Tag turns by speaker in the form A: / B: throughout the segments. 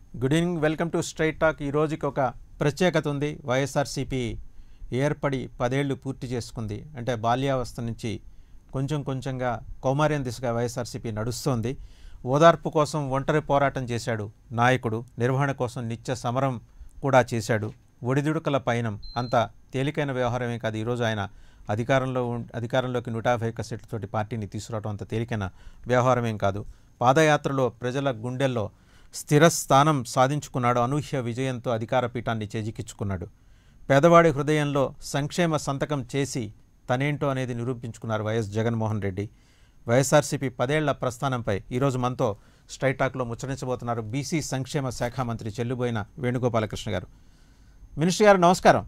A: Good evening welcome to straight talk ఈ రోజుకి ఒక ప్రత్యేకత ఉంది వైఎస్ఆర్సీపీ ఏర్పడి పదేళ్లు పూర్తి చేసుకుంది అంటే బాల్యావస్థ నుంచి కొంచెం కొంచెంగా కౌమార్యం దిశగా వైఎస్ఆర్సీపీ నడుస్తోంది ఓదార్పు కోసం ఒంటరి పోరాటం చేశాడు నాయకుడు నిర్వహణ కోసం నిత్య సమరం కూడా చేశాడు ఒడిదుడుకల పయనం అంత తేలికైన వ్యవహారమే కాదు ఈరోజు ఆయన అధికారంలో ఉం- అధికారంలోకి నూట యాభై ఒక్క సీట్లతోటి పార్టీని తీసుకురావడం అంత తేలికైన వ్యవహారమేం కాదు పాదయాత్రలో ప్రజల గుండెల్లో స్థిర స్థానం సాధించుకున్నాడు అనూహ్య విజయంతో అధికార పీఠాన్ని చేజిక్కించుకున్నాడు పేదవాడి హృదయంలో సంక్షేమ సంతకం చేసి తనేంటో అనేది నిరూపించుకున్నారు వైఎస్ జగన్మోహన్ రెడ్డి వైఎస్ఆర్సీపీ పదేళ్ల ప్రస్థానంపై ఈరోజు మనతో స్ట్రైట్ టాక్లో ముచ్చరించబోతున్నారు బీసీ సంక్షేమ శాఖ మంత్రి చెల్లుబోయిన వేణుగోపాలకృష్ణ గారు మినిస్టర్ గారు నమస్కారం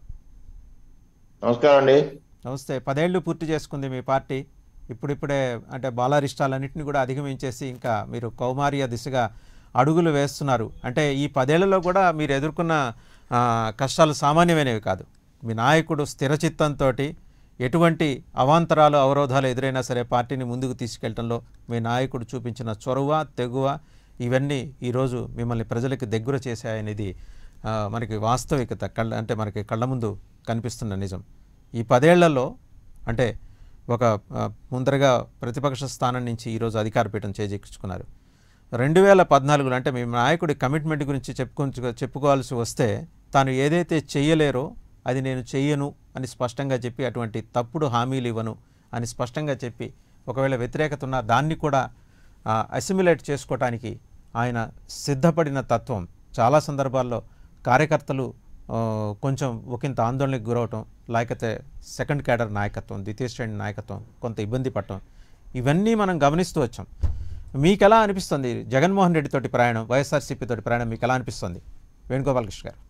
B: నమస్కారం అండి
A: నమస్తే పదేళ్లు పూర్తి చేసుకుంది మీ పార్టీ ఇప్పుడిప్పుడే అంటే బాలారిష్టాలన్నింటినీ కూడా అధిగమించేసి ఇంకా మీరు కౌమార్య దిశగా అడుగులు వేస్తున్నారు అంటే ఈ పదేళ్లలో కూడా మీరు ఎదుర్కొన్న ఆ, కష్టాలు సామాన్యమైనవి కాదు మీ నాయకుడు స్థిరచిత్తంతో ఎటువంటి అవాంతరాలు అవరోధాలు ఎదురైనా సరే పార్టీని ముందుకు తీసుకెళ్లడంలో మీ నాయకుడు చూపించిన చొరవ తెగువ ఇవన్నీ ఈరోజు మిమ్మల్ని ప్రజలకు దగ్గర చేశాయనేది ఆ, మనకి వాస్తవికత కళ్ళ అంటే మనకి కళ్ళ ముందు కనిపిస్తున్న నిజం ఈ పదేళ్లలో అంటే ఒక ఆ, ముందరగా ప్రతిపక్ష స్థానం నుంచి ఈరోజు అధికార పీఠం చేజిక్కించుకున్నారు రెండు వేల పద్నాలుగులో అంటే మీ నాయకుడి కమిట్మెంట్ గురించి చెప్పుకొ చెప్పుకోవాల్సి వస్తే తాను ఏదైతే చెయ్యలేరో అది నేను చెయ్యను అని స్పష్టంగా చెప్పి అటువంటి తప్పుడు హామీలు ఇవ్వను అని స్పష్టంగా చెప్పి ఒకవేళ వ్యతిరేకత ఉన్నా దాన్ని కూడా అసిమిలేట్ చేసుకోవటానికి ఆయన సిద్ధపడిన తత్వం చాలా సందర్భాల్లో కార్యకర్తలు ఆ, కొంచెం ఒకంత ఆందోళనకు గురవటం లేకపోతే సెకండ్ క్యాడర్ నాయకత్వం ద్వితీయ శ్రేణి నాయకత్వం కొంత ఇబ్బంది పడటం ఇవన్నీ మనం గమనిస్తూ వచ్చాం మీకు ఎలా అనిపిస్తుంది జగన్మోహన్ రెడ్డి తోటి ప్రయాణం వైఎస్ఆర్సీపీ తోటి ప్రయాణం మీకు ఎలా అనిపిస్తుంది వేణుగోపాలకృష్ణ గారు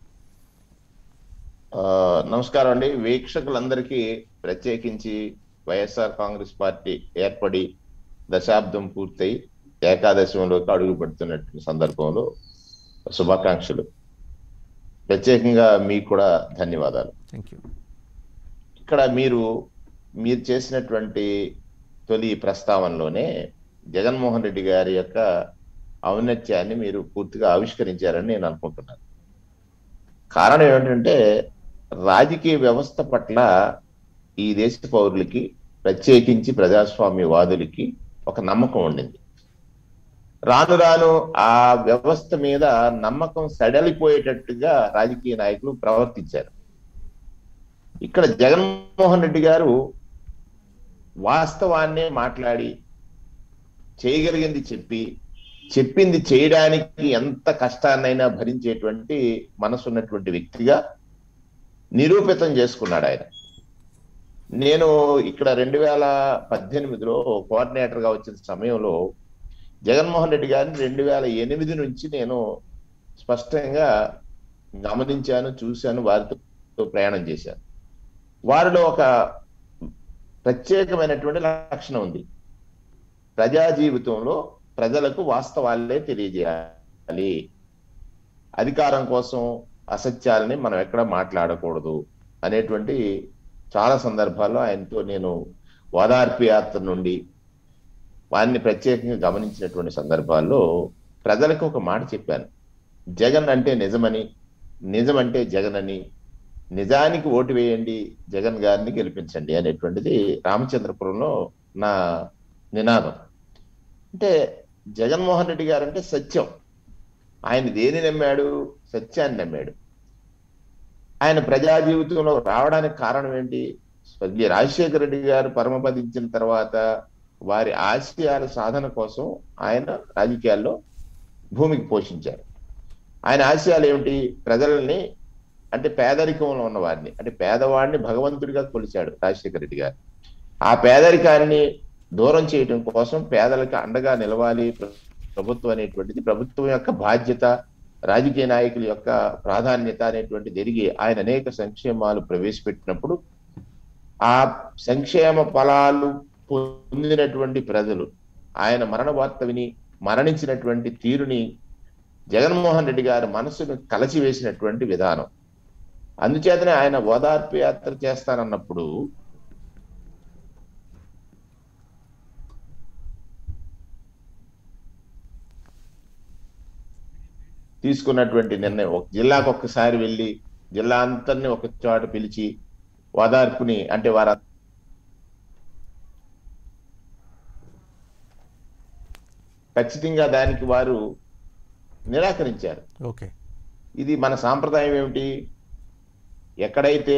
B: ఆ, నమస్కారం అండి వీక్షకులందరికీ ప్రత్యేకించి వైఎస్ఆర్ కాంగ్రెస్ పార్టీ ఏర్పడి దశాబ్దం పూర్తయి ఏకాదశంలోకి అడుగు పెడుతున్నటువంటి సందర్భంలో శుభాకాంక్షలు ప్రత్యేకంగా మీకు కూడా ధన్యవాదాలు
A: థ్యాంక్ యూ
B: ఇక్కడ మీరు మీరు చేసినటువంటి తొలి ప్రస్తావనలోనే జగన్మోహన్ రెడ్డి గారి యొక్క ఔన్నత్యాన్ని మీరు పూర్తిగా ఆవిష్కరించారని నేను అనుకుంటున్నాను కారణం ఏమిటంటే రాజకీయ వ్యవస్థ పట్ల ఈ దేశ పౌరులకి ప్రత్యేకించి ప్రజాస్వామ్యవాదులకి ఒక నమ్మకం ఉండింది రాను రాను ఆ వ్యవస్థ మీద నమ్మకం సడలిపోయేటట్టుగా రాజకీయ నాయకులు ప్రవర్తించారు ఇక్కడ జగన్మోహన్ రెడ్డి గారు వాస్తవాన్నే మాట్లాడి చేయగలిగింది చెప్పి చెప్పింది చేయడానికి ఎంత కష్టాన్నైనా భరించేటువంటి మనసున్నటువంటి వ్యక్తిగా నిరూపితం చేసుకున్నాడు ఆయన నేను ఇక్కడ రెండు వేల పద్దెనిమిదిలో కోఆర్డినేటర్ గా వచ్చిన సమయంలో జగన్మోహన్ రెడ్డి గారిని రెండు వేల ఎనిమిది నుంచి నేను స్పష్టంగా గమనించాను చూశాను వారితో ప్రయాణం చేశాను వారిలో ఒక ప్రత్యేకమైనటువంటి లక్షణం ఉంది ప్రజా జీవితంలో ప్రజలకు వాస్తవాలే తెలియజేయాలి అధికారం కోసం అసత్యాలని మనం ఎక్కడ మాట్లాడకూడదు అనేటువంటి చాలా సందర్భాల్లో ఆయనతో నేను ఓదార్పు యాత్ర నుండి వారిని ప్రత్యేకంగా గమనించినటువంటి సందర్భాల్లో ప్రజలకు ఒక మాట చెప్పాను జగన్ అంటే నిజమని నిజం అంటే జగన్ అని నిజానికి ఓటు వేయండి జగన్ గారిని గెలిపించండి అనేటువంటిది రామచంద్రపురంలో నా నినాదం అంటే జగన్మోహన్ రెడ్డి గారు అంటే సత్యం ఆయన దేని నమ్మాడు సత్యాన్ని నమ్మాడు ఆయన ప్రజా జీవితంలో రావడానికి కారణం ఏంటి స్వర్గీయ రాజశేఖర రెడ్డి గారు పరమపదించిన తర్వాత వారి ఆశయాల సాధన కోసం ఆయన రాజకీయాల్లో భూమికి పోషించారు ఆయన ఆశయాలు ఏమిటి ప్రజల్ని అంటే పేదరికంలో ఉన్న వారిని అంటే పేదవాడిని భగవంతుడిగా కొలిచాడు రాజశేఖర రెడ్డి గారు ఆ పేదరికాన్ని దూరం చేయడం కోసం పేదలకు అండగా నిలవాలి ప్ర- ప్రభుత్వం అనేటువంటిది ప్రభుత్వం యొక్క బాధ్యత రాజకీయ నాయకుల యొక్క ప్రాధాన్యత అనేటువంటి జరిగి ఆయన అనేక సంక్షేమాలు ప్రవేశపెట్టినప్పుడు ఆ సంక్షేమ ఫలాలు పొందినటువంటి ప్రజలు ఆయన మరణ వార్త విని మరణించినటువంటి తీరుని జగన్మోహన్ రెడ్డి గారి మనసును కలచివేసినటువంటి విధానం అందుచేతనే ఆయన ఓదార్పు యాత్ర చేస్తానన్నప్పుడు తీసుకున్నటువంటి నిర్ణయం ఒక జిల్లాకు ఒక్కసారి వెళ్ళి జిల్లా అంతరిని ఒక చోట పిలిచి ఓదార్పుని అంటే వారు ఖచ్చితంగా దానికి వారు నిరాకరించారు
A: ఓకే
B: ఇది మన సాంప్రదాయం ఏమిటి ఎక్కడైతే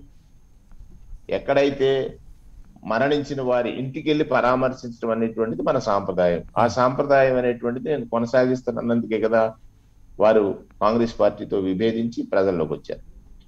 B: ఎక్కడైతే మరణించిన వారి ఇంటికి వెళ్ళి పరామర్శించడం అనేటువంటిది మన సాంప్రదాయం ఆ సాంప్రదాయం అనేటువంటిది నేను కొనసాగిస్తున్నందుకే కదా వారు కాంగ్రెస్ పార్టీతో విభేదించి ప్రజల్లోకి వచ్చారు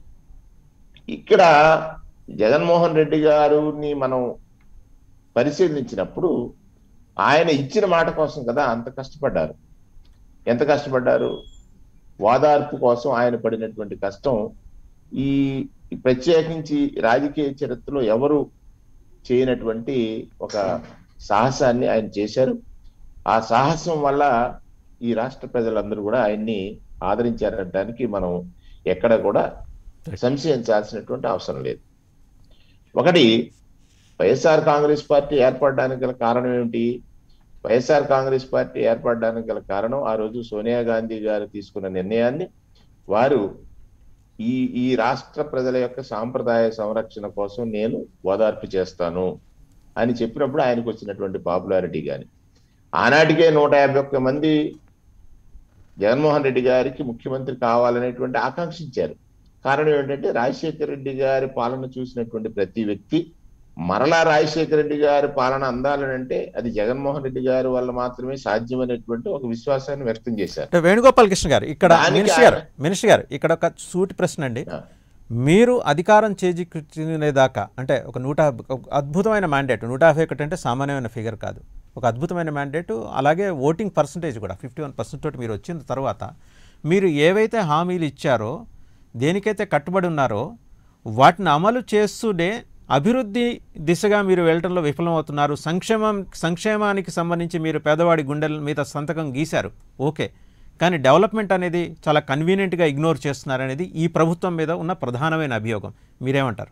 B: ఇక్కడ జగన్మోహన్ రెడ్డి గారిని మనం పరిశీలించినప్పుడు ఆయన ఇచ్చిన మాట కోసం కదా అంత కష్టపడ్డారు ఎంత కష్టపడ్డారు వాదార్పు కోసం ఆయన పడినటువంటి కష్టం ఈ ప్రత్యేకించి రాజకీయ చరిత్రలో ఎవరు చేయనటువంటి ఒక సాహసాన్ని ఆయన చేశారు ఆ సాహసం వల్ల ఈ రాష్ట్ర ప్రజలందరూ కూడా ఆయన్ని ఆదరించారనడానికి మనం ఎక్కడ కూడా సంశయించాల్సినటువంటి అవసరం లేదు ఒకటి వైఎస్ఆర్ కాంగ్రెస్ పార్టీ ఏర్పడడానికి గల కారణం ఏమిటి వైఎస్ఆర్ కాంగ్రెస్ పార్టీ ఏర్పడడానికి గల కారణం ఆ రోజు సోనియా గాంధీ గారు తీసుకున్న నిర్ణయాన్ని వారు ఈ ఈ రాష్ట్ర ప్రజల యొక్క సాంప్రదాయ సంరక్షణ కోసం నేను ఓదార్పు చేస్తాను అని చెప్పినప్పుడు ఆయనకు వచ్చినటువంటి పాపులారిటీ కానీ ఆనాటికే నూట యాభై ఒక్క మంది జగన్మోహన్ రెడ్డి గారికి ముఖ్యమంత్రి కావాలనేటువంటి ఆకాంక్షించారు కారణం ఏంటంటే రాజశేఖర రెడ్డి గారి పాలన చూసినటువంటి ప్రతి వ్యక్తి మరలా రాజశేఖర రెడ్డి గారి పాలన అందాలనంటే అది జగన్మోహన్ రెడ్డి గారి వల్ల మాత్రమే సాధ్యమైనటువంటి ఒక విశ్వాసాన్ని వ్యక్తం చేశారు
A: అంటే వేణుగోపాల్ కృష్ణ గారు ఇక్కడ
B: దానికి
A: మినిస్టర్ గారు
B: ఆయన-
A: మినిస్టర్ గారు ఇక్కడ ఒక సూటి ప్రశ్న అండి
B: ఆ.
A: మీరు అధికారం చేజిక్కినేదాకా అంటే ఒక నూట ఒక అద్భుతమైన మ్యాండేట్ నూట యాభై ఒకటి అంటే సామాన్యమైన ఫిగర్ కాదు ఒక అద్భుతమైన మ్యాండేట్ అలాగే ఓటింగ్ పర్సంటేజ్ కూడా ఫిఫ్టీ వన్ పర్సెంట్ తోటి మీరు వచ్చిన తర్వాత మీరు ఏవైతే హామీలు ఇచ్చారో దేనికైతే కట్టుబడి ఉన్నారో వాటిని అమలు చేస్తూనే అభివృద్ధి దిశగా మీరు వెళ్ళటంలో విఫలమవుతున్నారు సంక్షేమం సంక్షేమానికి సంబంధించి మీరు పేదవాడి గుండెల మీద సంతకం గీశారు ఓకే కానీ డెవలప్మెంట్ అనేది చాలా కన్వీనియంట్గా ఇగ్నోర్ చేస్తున్నారు అనేది ఈ ప్రభుత్వం మీద ఉన్న ప్రధానమైన అభియోగం మీరేమంటారు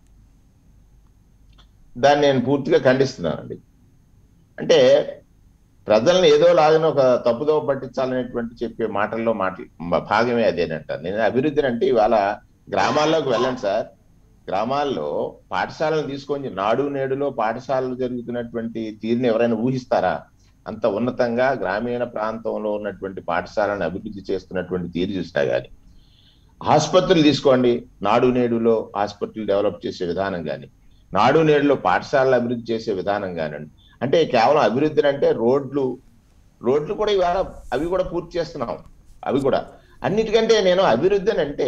B: దాన్ని నేను పూర్తిగా ఖండిస్తున్నానండి అంటే ప్రజల్ని ఏదో లాగిన ఒక తప్పుదోవ పట్టించాలనేటువంటి చెప్పే మాటల్లో మాట భాగమే అదేనంట నేను అభివృద్ధిని అంటే ఇవాళ గ్రామాల్లోకి వెళ్ళండి సార్ గ్రామాల్లో పాఠశాలను తీసుకొని నాడు నేడులో పాఠశాలలు జరుగుతున్నటువంటి తీరుని ఎవరైనా ఊహిస్తారా అంత ఉన్నతంగా గ్రామీణ ప్రాంతంలో ఉన్నటువంటి పాఠశాలను అభివృద్ధి చేస్తున్నటువంటి తీరు చూసినా కానీ ఆసుపత్రులు తీసుకోండి నాడు నేడులో ఆసుపత్రులు డెవలప్ చేసే విధానం కానీ నాడు నేడులో పాఠశాలలు అభివృద్ధి చేసే విధానం కానివ్వండి అంటే కేవలం అభివృద్ధి అంటే రోడ్లు రోడ్లు కూడా ఇవాళ అవి కూడా పూర్తి చేస్తున్నాం అవి కూడా అన్నిటికంటే నేను అభివృద్ధి అని అంటే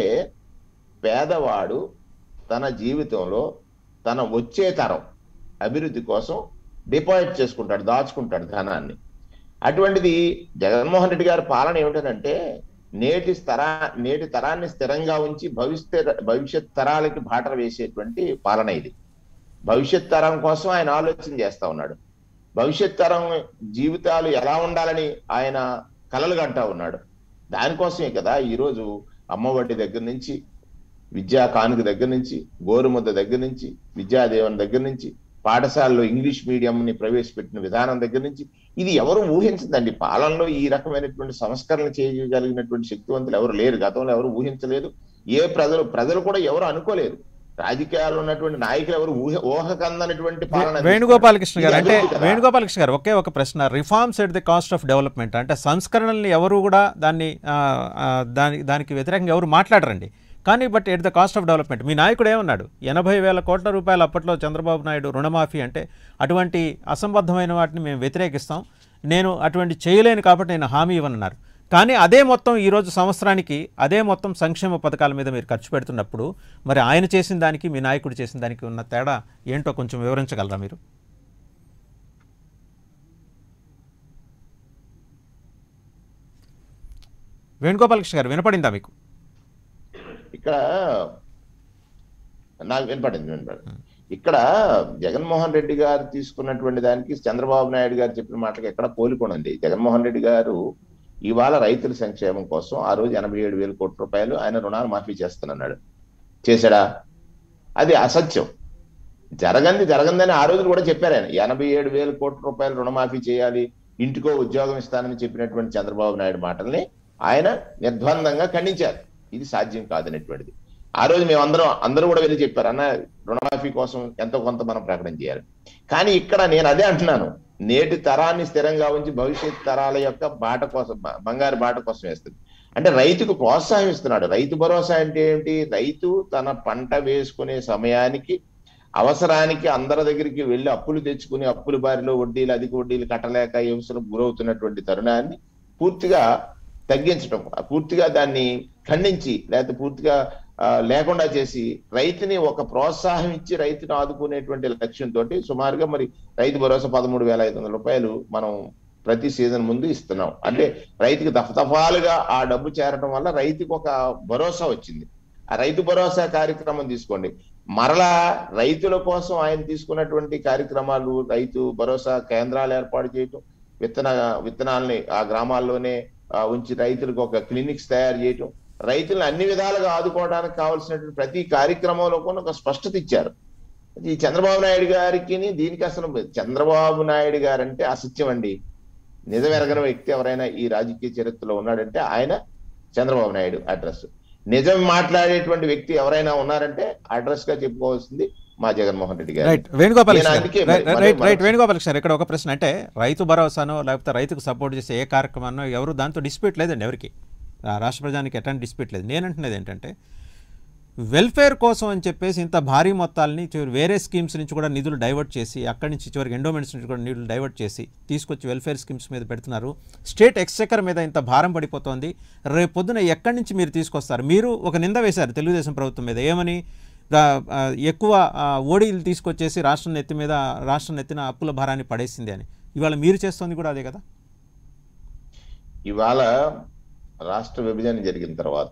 B: పేదవాడు తన జీవితంలో తన వచ్చే తరం అభివృద్ధి కోసం డిపాజిట్ చేసుకుంటాడు దాచుకుంటాడు ధనాన్ని అటువంటిది జగన్మోహన్ రెడ్డి గారి పాలన ఏమిటంటే నేటి తరా నేటి తరాన్ని స్థిరంగా ఉంచి భవిష్యత్ భవిష్యత్ తరాలకి బాటలు వేసేటువంటి పాలన ఇది భవిష్యత్ తరం కోసం ఆయన ఆలోచన చేస్తా ఉన్నాడు భవిష్యత్ తరం జీవితాలు ఎలా ఉండాలని ఆయన కలలు కంటా ఉన్నాడు దానికోసమే కదా ఈరోజు అమ్మఒడి దగ్గర నుంచి విద్యా కానుక దగ్గర నుంచి గోరుముద్ద దగ్గర నుంచి విద్యాదేవన్ దగ్గర నుంచి పాఠశాలలో ఇంగ్లీష్ మీడియంని ప్రవేశపెట్టిన విధానం దగ్గర నుంచి ఇది ఎవరు ఊహించదండి పాలనలో ఈ రకమైనటువంటి సంస్కరణ చేయగలిగినటువంటి శక్తివంతులు ఎవరు లేరు గతంలో ఎవరు ఊహించలేదు ఏ ప్రజలు ప్రజలు కూడా ఎవరు అనుకోలేరు రాజకీయాల్లో ఉన్నటువంటి నాయకులు ఎవరు ఊహ ఊహకందనటువంటి పాలన
A: వేణుగోపాలకృష్ణ గారు
B: ఇది
A: అంటే
B: అభివృద్ధి కదా.
A: వేణుగోపాలకృష్ణ గారు ఒకే ఒక ప్రశ్న reforms at the cost of development అంటే సంస్కరణల్ని ఎవరు కూడా దాన్ని ఆ, ఆ, దాని దానికి వ్యతిరేకంగా ఎవరు మాట్లాడరండి కానీ but at the cost of development మీ నాయకుడు ఏమన్నాడు ఎనభై వేల కోట్ల రూపాయలు అప్పట్లో చంద్రబాబు నాయుడు రుణమాఫీ అంటే అటువంటి అసంబద్ధమైన వాటిని మేము వ్యతిరేకిస్తాం నేను అటువంటి చేయలేను కాబట్టి నేను హామీ ఇవ్వనన్నారు కానీ అదే మొత్తం ఈరోజు సంవత్సరానికి అదే మొత్తం సంక్షేమ పథకాల మీద మీరు ఖర్చు పెడుతున్నప్పుడు మరి ఆయన చేసిన దానికి మీ నాయకుడు చేసిన దానికి ఉన్న తేడా ఏంటో కొంచెం వివరించగలరా మీరు వేణుగోపాలకృష్ణ గారు వినపడిందా మీకు
B: ఇక్కడ నాకు వినపడింది వినపడింది ఇక్కడ జగన్మోహన్ రెడ్డి గారు తీసుకున్నటువంటి దానికి చంద్రబాబు నాయుడు గారు చెప్పిన మాటకి ఎక్కడ పోలికొనుంది జగన్మోహన్ రెడ్డి గారు ఇవాళ రైతుల సంక్షేమం కోసం ఆ రోజు ఎనభై ఏడు వేల కోట్ల రూపాయలు ఆయన రుణాలు మాఫీ చేస్తానన్నాడు చేశాడా అది అసత్యం జరగంది జరగందని ఆ రోజు కూడా చెప్పారు ఆయన ఎనభై ఏడు వేల కోట్ల రూపాయలు రుణమాఫీ చేయాలి ఇంటికో ఉద్యోగం ఇస్తానని చెప్పినటువంటి చంద్రబాబు నాయుడు మాటల్ని ఆయన నిర్ద్వందంగా ఖండించారు ఇది సాధ్యం కాదనేటువంటిది ఆ రోజు మేమందరం అందరూ కూడా వెళ్ళి చెప్పారు అన్న రుణమాఫీ కోసం ఎంతో కొంత మనం ప్రకటన చేయాలి కానీ ఇక్కడ నేను అదే అంటున్నాను నేటి తరాన్ని స్థిరంగా ఉంచి భవిష్యత్ తరాల యొక్క బాట కోసం బ- బంగారు బాట కోసం వేస్తుంది అంటే రైతుకు ప్రోత్సాహం ఇస్తున్నాడు రైతు భరోసా అంటే ఏంటి రైతు తన పంట వేసుకునే సమయానికి అవసరానికి అందరి దగ్గరికి వెళ్ళి అప్పులు తెచ్చుకుని అప్పుల బారిలో వడ్డీలు అధిక వడ్డీలు కట్టలేక హింసలకు గురవుతున్నటువంటి తరుణాన్ని పూర్తిగా తగ్గించడం పూర్తిగా దాన్ని ఖండించి లేకపోతే పూర్తిగా ఆ, లేకుండా చేసి రైతుని ఒక ప్రోత్సాహం ఇచ్చి రైతుని ఆదుకునేటువంటి లక్ష్యంతో సుమారుగా మరి రైతు భరోసా పదమూడు వేల ఐదు వందల రూపాయలు మనం ప్రతి సీజన్ ముందు ఇస్తున్నాం అంటే రైతుకి దఫదఫాలుగా ఆ డబ్బు చేరడం వల్ల రైతుకు ఒక భరోసా వచ్చింది ఆ రైతు భరోసా కార్యక్రమం తీసుకోండి మరలా రైతుల కోసం ఆయన తీసుకున్నటువంటి కార్యక్రమాలు రైతు భరోసా కేంద్రాలు ఏర్పాటు చేయటం విత్తన విత్తనాలని ఆ గ్రామాల్లోనే ఆ, ఉంచి రైతులకు ఒక క్లినిక్స్ తయారు చేయటం రైతులను అన్ని విధాలుగా ఆదుకోవడానికి కావాల్సినటువంటి ప్రతి కార్యక్రమంలో కూడా ఒక స్పష్టత ఇచ్చారు ఈ చంద్రబాబు నాయుడు గారికి దీనికి అసలు చంద్రబాబు నాయుడు గారు అంటే అసత్యం అండి నిజం ఎరగని వ్యక్తి ఎవరైనా ఈ రాజకీయ చరిత్రలో ఉన్నాడంటే ఆయన చంద్రబాబు నాయుడు అడ్రస్ నిజం మాట్లాడేటువంటి వ్యక్తి ఎవరైనా ఉన్నారంటే అడ్రస్ గా చెప్పుకోవాల్సింది మా జగన్మోహన్ రెడ్డి గారు
A: రైట్ వేణుగోపాల్
B: నేను
A: గారు
B: అందుకే
A: రైట్
B: మరి-
A: రైట్
B: మరి-
A: రైట్ వేణుగోపాల్ గారు ఇక్కడ ఒక ప్రశ్న అంటే రైతు భరోసానో లేకపోతే రైతుకు సపోర్ట్ చేసే ఏ కార్యక్రమాన్నో ఎవరు దాంతో డిస్ప్యూట్ లేదండి ఎవరికి ఆ రాష్ట్ర ప్రజానికి ఎట్లాంటి డిస్ప్యూట్ లేదు నేను అంటున్నది ఏంటంటే వెల్ఫేర్ కోసం అని చెప్పేసి ఇంత భారీ మొత్తాలని చివరి వేరే స్కీమ్స్ నుంచి కూడా నిధులు డైవర్ట్ చేసి అక్కడి నుంచి చివరికి ఎండోమెంట్స్ నుంచి కూడా నిధులు డైవర్ట్ చేసి తీసుకొచ్చి వెల్ఫేర్ స్కీమ్స్ మీద పెడుతున్నారు స్టేట్ ఎక్స్చెకర్ మీద ఇంత భారం పడిపోతోంది రేపు పొద్దున ఎక్కడి నుంచి మీరు తీసుకొస్తారు మీరు ఒక నింద వేశారు తెలుగుదేశం ప్రభుత్వం మీద ఏమని ఆ, ఆ, ఎక్కువ ఆ, ఓడీలు తీసుకొచ్చేసి రాష్ట్రం నెత్తి మీద రాష్ట్రం నెత్తిన అప్పుల భారాన్ని పడేసింది అని ఇవాళ మీరు చేస్తుంది కూడా అదే కదా
B: ఇవాళ రాష్ట్ర విభజన జరిగిన తర్వాత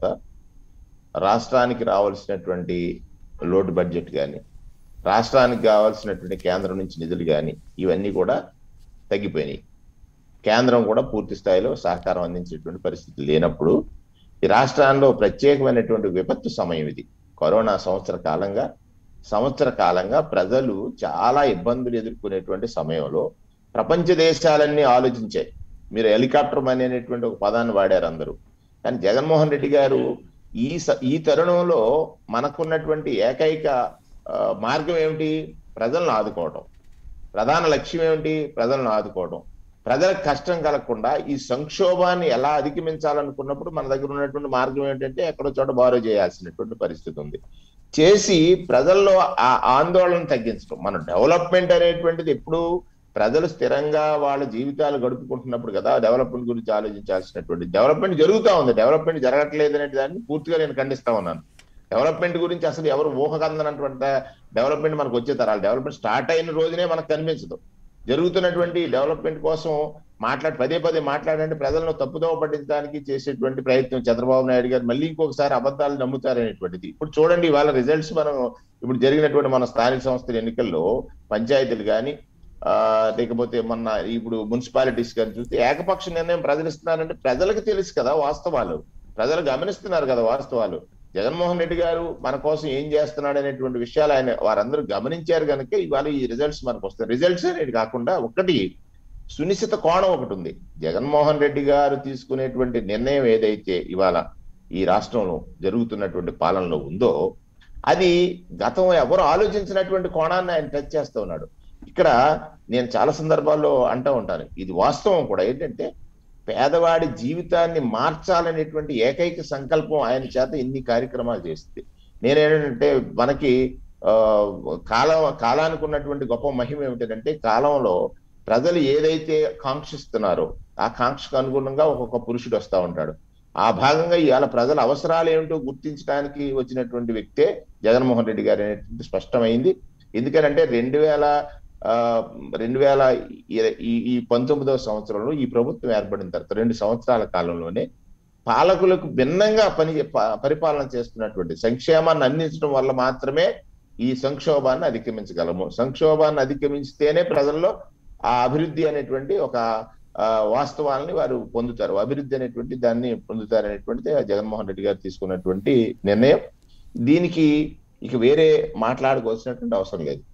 B: రాష్ట్రానికి రావాల్సినటువంటి లోటు బడ్జెట్ కానీ రాష్ట్రానికి కావాల్సినటువంటి కేంద్రం నుంచి నిధులు కానీ ఇవన్నీ కూడా తగ్గిపోయినాయి కేంద్రం కూడా పూర్తి స్థాయిలో సహకారం అందించేటువంటి పరిస్థితి లేనప్పుడు ఈ రాష్ట్రాల్లో ప్రత్యేకమైనటువంటి విపత్తు సమయం ఇది కరోనా సంవత్సర కాలంగా సంవత్సర కాలంగా ప్రజలు చాలా ఇబ్బందులు ఎదుర్కొనేటువంటి సమయంలో ప్రపంచ దేశాలన్నీ ఆలోచించాయి మీరు హెలికాప్టర్ మనీ అనేటువంటి ఒక పదాన్ని వాడారు అందరూ కానీ జగన్మోహన్ రెడ్డి గారు ఈ స- ఈ తరుణంలో మనకున్నటువంటి ఏకైక ఆ, మార్గం ఏమిటి ప్రజలను ఆదుకోవటం ప్రధాన లక్ష్యం ఏమిటి ప్రజలను ఆదుకోవడం ప్రజలకు కష్టం కలగకుండా ఈ సంక్షోభాన్ని ఎలా అధిగమించాలనుకున్నప్పుడు మన దగ్గర ఉన్నటువంటి మార్గం ఏంటంటే ఎక్కడో చోట బారో చేయాల్సినటువంటి పరిస్థితి ఉంది చేసి ప్రజల్లో ఆ ఆందోళన తగ్గించడం మనం డెవలప్మెంట్ అనేటువంటిది ఎప్పుడు ప్రజలు స్థిరంగా వాళ్ళ జీవితాలు గడుపుకుంటున్నప్పుడు కదా డెవలప్మెంట్ గురించి ఆలోచించాల్సినటువంటి డెవలప్మెంట్ జరుగుతా ఉంది డెవలప్మెంట్ జరగట్లేదు అనే దాన్ని పూర్తిగా నేను ఖండిస్తా ఉన్నాను డెవలప్మెంట్ గురించి అసలు ఎవరు ఊహకందనటువంటి డెవలప్మెంట్ మనకు వచ్చే తరాలు డెవలప్మెంట్ స్టార్ట్ అయిన రోజునే మనకు కనిపించదు జరుగుతున్నటువంటి డెవలప్మెంట్ కోసం మాట్లాడి పదే పదే మాట్లాడంటే ప్రజలను తప్పుదోవ పట్టించడానికి చేసేటువంటి ప్రయత్నం చంద్రబాబు నాయుడు గారు మళ్ళీ ఇంకొకసారి అబద్ధాలు నమ్ముతారనేటువంటిది ఇప్పుడు చూడండి ఇవాళ రిజల్ట్స్ మనం ఇప్పుడు జరిగినటువంటి మన స్థానిక సంస్థల ఎన్నికల్లో పంచాయతీలు కానీ ఆ లేకపోతే మొన్న ఇప్పుడు మున్సిపాలిటీస్ కానీ చూస్తే ఏకపక్ష నిర్ణయం ప్రజలు ఇస్తున్నారంటే ప్రజలకు తెలుసు కదా వాస్తవాలు ప్రజలు గమనిస్తున్నారు కదా వాస్తవాలు జగన్మోహన్ రెడ్డి గారు మన కోసం ఏం చేస్తున్నాడు అనేటువంటి విషయాలు ఆయన వారందరూ గమనించారు కనుక ఇవాళ ఈ రిజల్ట్స్ మనకు వస్తాయి రిజల్ట్స్ అనేది కాకుండా ఒకటి సునిశ్చిత కోణం ఒకటి ఉంది జగన్మోహన్ రెడ్డి గారు తీసుకునేటువంటి నిర్ణయం ఏదైతే ఇవాళ ఈ రాష్ట్రంలో జరుగుతున్నటువంటి పాలనలో ఉందో అది గతం ఎవరు ఆలోచించినటువంటి కోణాన్ని ఆయన టచ్ చేస్తూ ఉన్నాడు ఇక్కడ నేను చాలా సందర్భాల్లో అంటూ ఉంటాను ఇది వాస్తవం కూడా ఏంటంటే పేదవాడి జీవితాన్ని మార్చాలనేటువంటి ఏకైక సంకల్పం ఆయన చేత ఇన్ని కార్యక్రమాలు చేస్తుంది నేనేంటంటే మనకి ఆ కాలం కాలానికి ఉన్నటువంటి గొప్ప మహిమ ఏమిటంటే కాలంలో ప్రజలు ఏదైతే కాంక్షిస్తున్నారో ఆ కాంక్షకు అనుగుణంగా ఒక్కొక్క పురుషుడు వస్తా ఉంటాడు ఆ భాగంగా ఇవాళ ప్రజల అవసరాలు ఏమిటో గుర్తించడానికి వచ్చినటువంటి వ్యక్తే జగన్మోహన్ రెడ్డి గారు అనేటువంటి స్పష్టమైంది ఎందుకనంటే రెండు వేల ఆ, రెండు వేల ఇర- ఈ ఈ పంతొమ్మిదవ సంవత్సరంలో ఈ ప్రభుత్వం ఏర్పడిన తర్వాత రెండు సంవత్సరాల కాలంలోనే పాలకులకు భిన్నంగా పని ప- పరిపాలన చేస్తున్నటువంటి సంక్షేమాన్ని అందించడం వల్ల మాత్రమే ఈ సంక్షోభాన్ని అధిగమించగలము సంక్షోభాన్ని అధిగమించితేనే ప్రజల్లో ఆ అభివృద్ధి అనేటువంటి ఒక ఆ, వాస్తవాలని వారు పొందుతారు అభివృద్ధి అనేటువంటి దాన్ని పొందుతారు అనేటువంటిది జగన్మోహన్ రెడ్డి గారు తీసుకున్నటువంటి నిర్ణయం దీనికి ఇక వేరే మాట్లాడుకోవాల్సినటువంటి అవసరం లేదు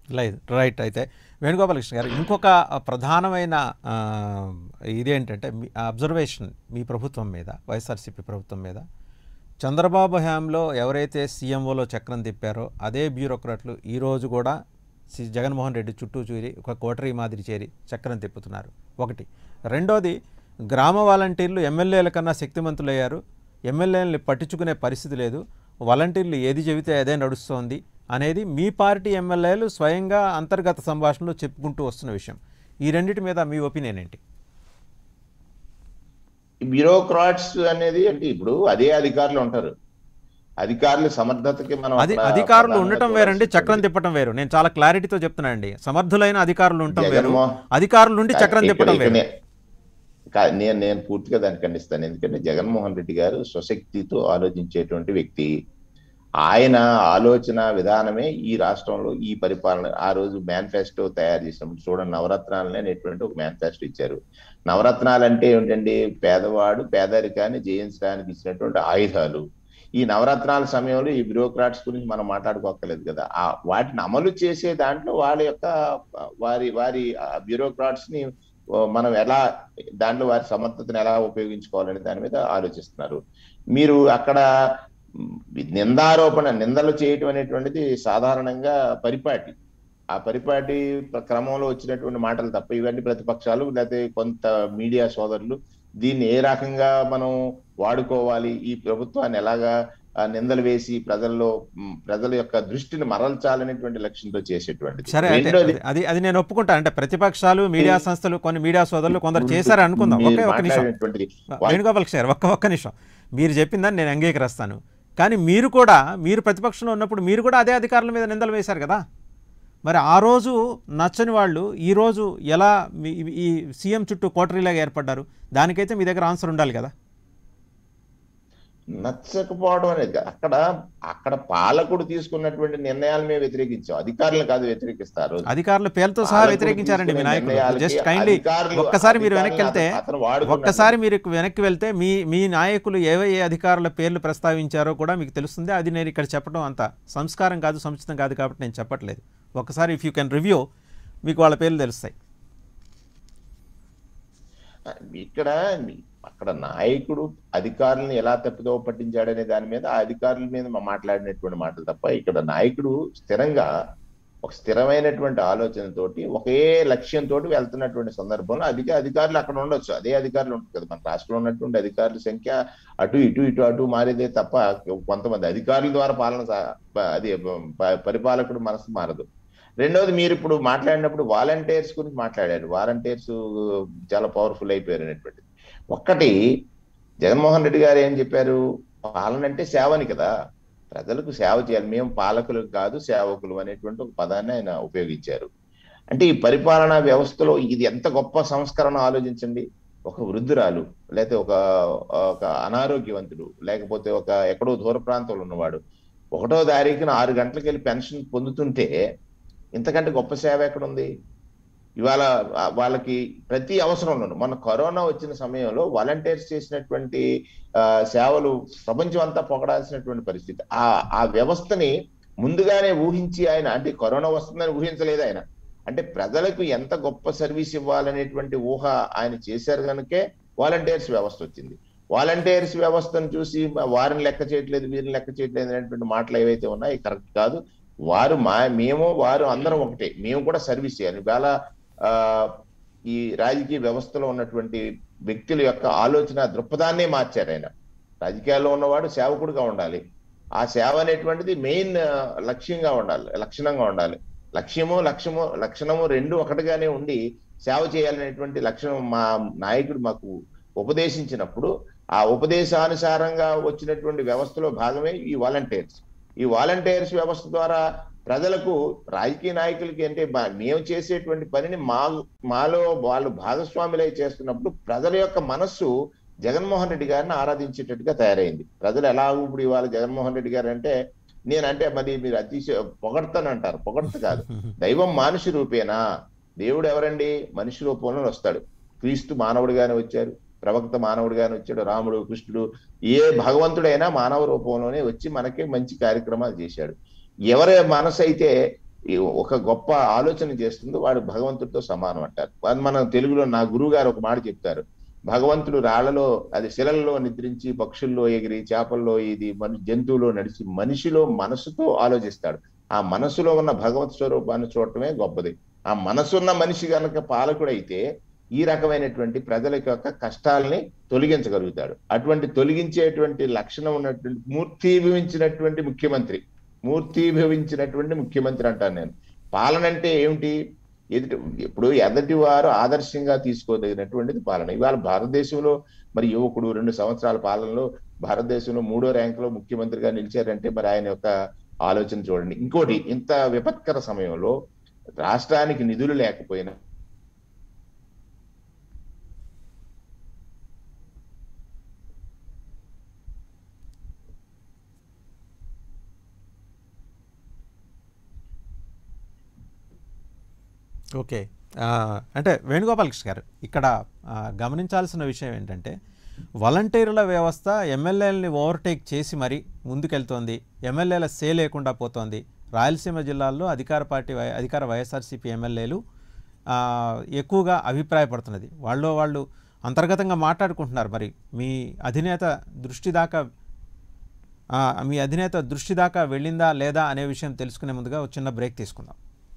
A: లేదు రైట్ అయితే వేణుగోపాలకృష్ణ గారు ఇంకొక ప్రధానమైన ఆ, ఇదేంటంటే మీ అబ్జర్వేషన్ మీ ప్రభుత్వం మీద వైఎస్ఆర్సీపీ ప్రభుత్వం మీద చంద్రబాబు హయాంలో ఎవరైతే సీఎంఓలో చక్రం తిప్పారో అదే బ్యూరోక్రాట్లు ఈరోజు కూడా సి జగన్మోహన్ రెడ్డి చుట్టూ చూరి ఒక కోటరీ మాదిరి చేరి చక్రం తిప్పుతున్నారు ఒకటి రెండోది గ్రామ వాలంటీర్లు ఎమ్మెల్యేల కన్నా శక్తిమంతులయ్యారు ఎమ్మెల్యేలని పట్టించుకునే పరిస్థితి లేదు వాలంటీర్లు ఏది చెబితే అదే నడుస్తోంది అనేది మీ పార్టీ ఎమ్మెల్యేలు స్వయంగా అంతర్గత సంభాషణలో చెప్పుకుంటూ వస్తున్న విషయం ఈ రెండింటి మీద మీ ఒపీనియన్ ఏంటి
B: బ్యూరోక్రాట్స్ అనేది అంటే ఇప్పుడు అదే అధికారులు ఉంటారు అధికారులు సమర్థతకి మనం
A: అది
B: అక్కడ
A: అధికారులు
B: ప్రధానంగా
A: ఉండటం వేరండి
B: చూడాల్సి
A: చక్రం
B: ఉంటుంది.
A: తిప్పటం వేరు నేను చాలా క్లారిటీతో చెప్తున్నానండి సమర్థులైన అధికారులు ఉండటం వేరు
B: జగన్మోహన్
A: అధికారులు నుండి చక్రం
B: ఇక్కడ-
A: తిప్పటం
B: ఇక్కడ
A: వేరు
B: నే- కా- నేను నేను పూర్తిగా దాన్ని ఖండిస్తాను ఎందుకంటే జగన్మోహన్ రెడ్డి గారు స్వశక్తితో ఆలోచించేటువంటి వ్యక్తి ఆయన ఆలోచన విధానమే ఈ రాష్ట్రంలో ఈ పరిపాలన ఆ రోజు మేనిఫెస్టో తయారు చేసినప్పుడు చూడండి నవరత్నాలనే అనేటువంటి ఒక మేనిఫెస్టో ఇచ్చారు నవరత్నాలు అంటే ఏంటండి పేదవాడు పేదరికాన్ని జయించడానికి ఇచ్చినటువంటి ఆయుధాలు ఈ నవరత్నాల సమయంలో ఈ బ్యూరోక్రాట్స్ గురించి మనం మాట్లాడుకోక్కర్లేదు కదా ఆ వాటిని అమలు చేసే దాంట్లో వాళ్ళ యొక్క వారి వారి బ్యూరోక్రాట్స్ ని ఓ, మనం ఎలా దాంట్లో వారి సమర్థతను ఎలా ఉపయోగించుకోవాలనే దాని మీద ఆలోచిస్తున్నారు మీరు అక్కడ మ్, నిందారోపణ నిందలు చేయటం అనేటువంటిది సాధారణంగా పరిపాటి ఆ పరిపాటి ప్ర- క్రమంలో వచ్చినటువంటి మాటలు తప్ప ఇవన్నీ ప్రతిపక్షాలు లేకపోతే కొంత మీడియా సోదరులు దీన్ని ఏ రకంగా మనం వాడుకోవాలి ఈ ప్రభుత్వాన్ని ఎలాగా ఆ, నిందలు వేసి ప్రజల్లో మ్, ప్రజల యొక్క దృష్టిని మరల్చాలనేటువంటి లక్ష్యంతో చేసేటువంటిది
A: సరే అయితే
B: రెండోది
A: అది- అది అది నేను ఒప్పుకుంటాను అంటే ప్రతిపక్షాలు మీడియా సంస్థలు కొన్ని మీడియా సోదరులు కొందరు చేశారు అనుకుందాం
B: మీరు
A: ఒకే ఒక నిమిషం
B: మాట్లాడినటువంటిది
A: వేణుగోపాల్ గారు ఒక్క ఒక్క నిమిషం మీరు చెప్పిందని నేను అంగీకరిస్తాను కానీ మీరు కూడా మీరు ప్రతిపక్షంలో ఉన్నప్పుడు మీరు కూడా అదే అధికారుల మీద నిందలు వేశారు కదా మరి ఆ రోజు నచ్చని వాళ్ళు ఈ రోజు ఎలా మీ- ఈ సీఎం చుట్టూ కోటరీలాగా ఏర్పడ్డారు దానికైతే మీ దగ్గర ఆన్సర్ ఉండాలి కదా
B: నచ్చకపోవడం అనేది కాదు. అక్కడ అక్కడ పాలకుడు తీసుకున్నటువంటి నిర్ణయాలు మేము వ్యతిరేకించాం అధికారులు కాదు వ్యతిరేకిస్తారు
A: అధికారుల పేర్లతో సహా
B: పాలకుడు
A: వ్యతిరేకించారండి మీ
B: తీసుకునే
A: నాయకులు
B: నిర్ణయాలకి
A: జస్ట్ కైండ్లీ
B: అధికారులు-
A: ఒక్కసారి మీరు వెనక్కి వెళ్తే
B: అధికారులను అతను వాడుకున్నట్టు-
A: ఒక్కసారి మీరు వెనక్కి వెళ్తే మీ మీ నాయకులు ఏవే ఏ అధికారుల పేర్లు ప్రస్తావించారో కూడా మీకు తెలుస్తుంది అది నేను ఇక్కడ చెప్పడం అంత సంస్కారం కాదు సముచితం కాదు కాబట్టి నేను చెప్పట్లేదు ఒక్కసారి ఇఫ్ యూ కెన్ రివ్యూ మీకు వాళ్ళ పేర్లు తెలుస్తాయి
B: ఇక్కడ మీ- అక్కడ నాయకుడు అధికారులను ఎలా తప్పుదో పట్టించాడనే దాని మీద ఆ అధికారుల మీద మా మాట్లాడినటువంటి మాటలు తప్ప ఇక్కడ నాయకుడు స్థిరంగా ఒక స్థిరమైనటువంటి ఆలోచనతోటి ఒకే లక్ష్యంతో వెళ్తున్నటువంటి సందర్భంలో అధిక అధికారులు అక్కడ ఉండొచ్చు అదే అధికారులు ఉంటుంది కదా మన రాష్ట్రంలో ఉన్నటువంటి అధికారుల సంఖ్య అటు ఇటు ఇటు అటు మారేదే తప్ప కొంతమంది అధికారుల ద్వారా పాలన సా- ప- అది ప- పరిపాలకుడు మనసు మారదు రెండవది మీరు ఇప్పుడు మాట్లాడినప్పుడు వాలంటీర్స్ గురించి మాట్లాడారు వాలంటీర్స్ చాలా పవర్ఫుల్ అయిపోయారు అనేటువంటిది ఒక్కటి జగన్మోహన్ రెడ్డి గారు ఏం చెప్పారు పాలన అంటే సేవని కదా ప్రజలకు సేవ చేయాలి మేము పాలకులు కాదు సేవకులు అనేటువంటి ఒక పదాన్ని ఆయన ఉపయోగించారు అంటే ఈ పరిపాలనా వ్యవస్థలో ఇది ఎంత గొప్ప సంస్కరణ ఆలోచించండి ఒక వృద్ధురాలు లేకపోతే ఒక ఒక అనారోగ్యవంతుడు లేకపోతే ఒక ఎక్కడో దూర ప్రాంతంలో ఉన్నవాడు ఒకటో తారీఖున ఆరు గంటలకు వెళ్ళి పెన్షన్ పొందుతుంటే ఇంతకంటే గొప్ప సేవ ఎక్కడుంది ఇవాళ ఆ వాళ్ళకి ప్రతి అవసరంలోనూ మన కరోనా వచ్చిన సమయంలో వాలంటీర్స్ చేసినటువంటి ఆ, సేవలు ప్రపంచం అంతా పొగడాల్సినటువంటి పరిస్థితి ఆ ఆ వ్యవస్థని ముందుగానే ఊహించి ఆయన అంటే కరోనా వస్తుందని ఊహించలేదు ఆయన అంటే ప్రజలకు ఎంత గొప్ప సర్వీస్ ఇవ్వాలనేటువంటి ఊహ ఆయన చేశారు కనుకే వాలంటీర్స్ వ్యవస్థ వచ్చింది వాలంటీర్స్ వ్యవస్థను చూసి వారిని లెక్క చేయట్లేదు వీరిని లెక్క చేయట్లేదు అనేటువంటి మాటలు ఏవైతే ఉన్నాయో కరెక్ట్ కాదు వారు మా మేము వారు అందరం ఒకటే మేము కూడా సర్వీస్ చేయాలి ఇవాళ ఆ ఈ రాజకీయ వ్యవస్థలో ఉన్నటువంటి వ్యక్తుల యొక్క ఆలోచన దృక్పథాన్నే మార్చారు ఆయన రాజకీయాల్లో ఉన్నవాడు సేవకుడుగా ఉండాలి ఆ సేవ అనేటువంటిది మెయిన్ లక్ష్యంగా ఉండాలి లక్షణంగా ఉండాలి లక్ష్యము లక్ష్యము లక్షణము రెండు ఒకటిగానే ఉండి సేవ చేయాలనేటువంటి లక్షణం మా నాయకుడు మాకు ఉపదేశించినప్పుడు ఆ ఉపదేశానుసారంగా వచ్చినటువంటి వ్యవస్థలో భాగమే ఈ వాలంటీర్స్ ఈ వాలంటీర్స్ వ్యవస్థ ద్వారా ప్రజలకు రాజకీయ నాయకులకి అంటే బా- మేము చేసేటువంటి పనిని మా మాలో వాళ్ళు భాగస్వాములై చేస్తున్నప్పుడు ప్రజల యొక్క మనస్సు జగన్మోహన్ రెడ్డి గారిని ఆరాధించేటట్టుగా తయారైంది ప్రజలు ఎలా ఇప్పుడు ఇవాళ జగన్మోహన్ రెడ్డి గారు అంటే నేనంటే మరి మీరు అతిశయ పొగడతానంటారు పొగడత కాదు దైవం మానుష రూపేనా దేవుడు ఎవరండి మనిషి రూపంలో వస్తాడు క్రీస్తు మానవుడిగానే వచ్చారు ప్రవక్త మానవుడిగానే వచ్చాడు రాముడు కృష్ణుడు ఏ భగవంతుడైనా మానవ రూపంలోనే వచ్చి మనకి మంచి కార్యక్రమాలు చేశాడు ఎవరి మనసు అయితే ఈ ఒక గొప్ప ఆలోచన చేస్తుంది వాడు భగవంతుడితో సమానం అంటారు అది మనం తెలుగులో నా గురువు గారు ఒక మాట చెప్తారు భగవంతుడు రాళ్లలో అది శిలల్లో నిద్రించి పక్షుల్లో ఎగిరి చేపల్లో ఇది మన జంతువులో నడిచి మనిషిలో మనసుతో ఆలోచిస్తాడు ఆ మనసులో ఉన్న భగవత్ స్వరూపాన్ని చూడటమే గొప్పది ఆ మనసున్న మనిషి గనక పాలకుడైతే ఈ రకమైనటువంటి ప్రజల యొక్క కష్టాలని తొలగించగలుగుతాడు అటువంటి తొలగించేటువంటి లక్షణం ఉన్నటువంటి మూర్తీభవించినటువంటి ముఖ్యమంత్రి మూర్తీభవించినటువంటి ముఖ్యమంత్రి అంటాను నేను పాలన అంటే ఏమిటి ఎదుటి ఇప్పుడు ఎదటి వారు ఆదర్శంగా తీసుకోదగినటువంటిది పాలన ఇవాళ భారతదేశంలో మరి యువకుడు రెండు సంవత్సరాల పాలనలో భారతదేశంలో మూడో ర్యాంకులో ముఖ్యమంత్రిగా నిలిచారంటే మరి ఆయన యొక్క ఆలోచన చూడండి ఇంకోటి ఇంత విపత్కర సమయంలో రాష్ట్రానికి నిధులు లేకపోయినా
A: ఓకే ఆ, అంటే వేణుగోపాలకృష్ణ గారు ఇక్కడ ఆ, గమనించాల్సిన విషయం ఏంటంటే వాలంటీర్ల వ్యవస్థ ఎమ్మెల్యేలని ఓవర్టేక్ చేసి మరీ ముందుకెళ్తోంది ఎమ్మెల్యేల సే లేకుండా పోతోంది రాయలసీమ జిల్లాల్లో అధికార పార్టీ వై- అధికార వైఎస్ఆర్సీపీ ఎమ్మెల్యేలు ఆ, ఎక్కువగా అభిప్రాయపడుతున్నది వాళ్ళు వాళ్ళు అంతర్గతంగా మాట్లాడుకుంటున్నారు మరి మీ అధినేత దృష్టి దాకా ఆ, మీ అధినేత దృష్టి దాకా వెళ్ళిందా లేదా అనే విషయం తెలుసుకునే ముందుగా ఒక చిన్న బ్రేక్ తీసుకుందాం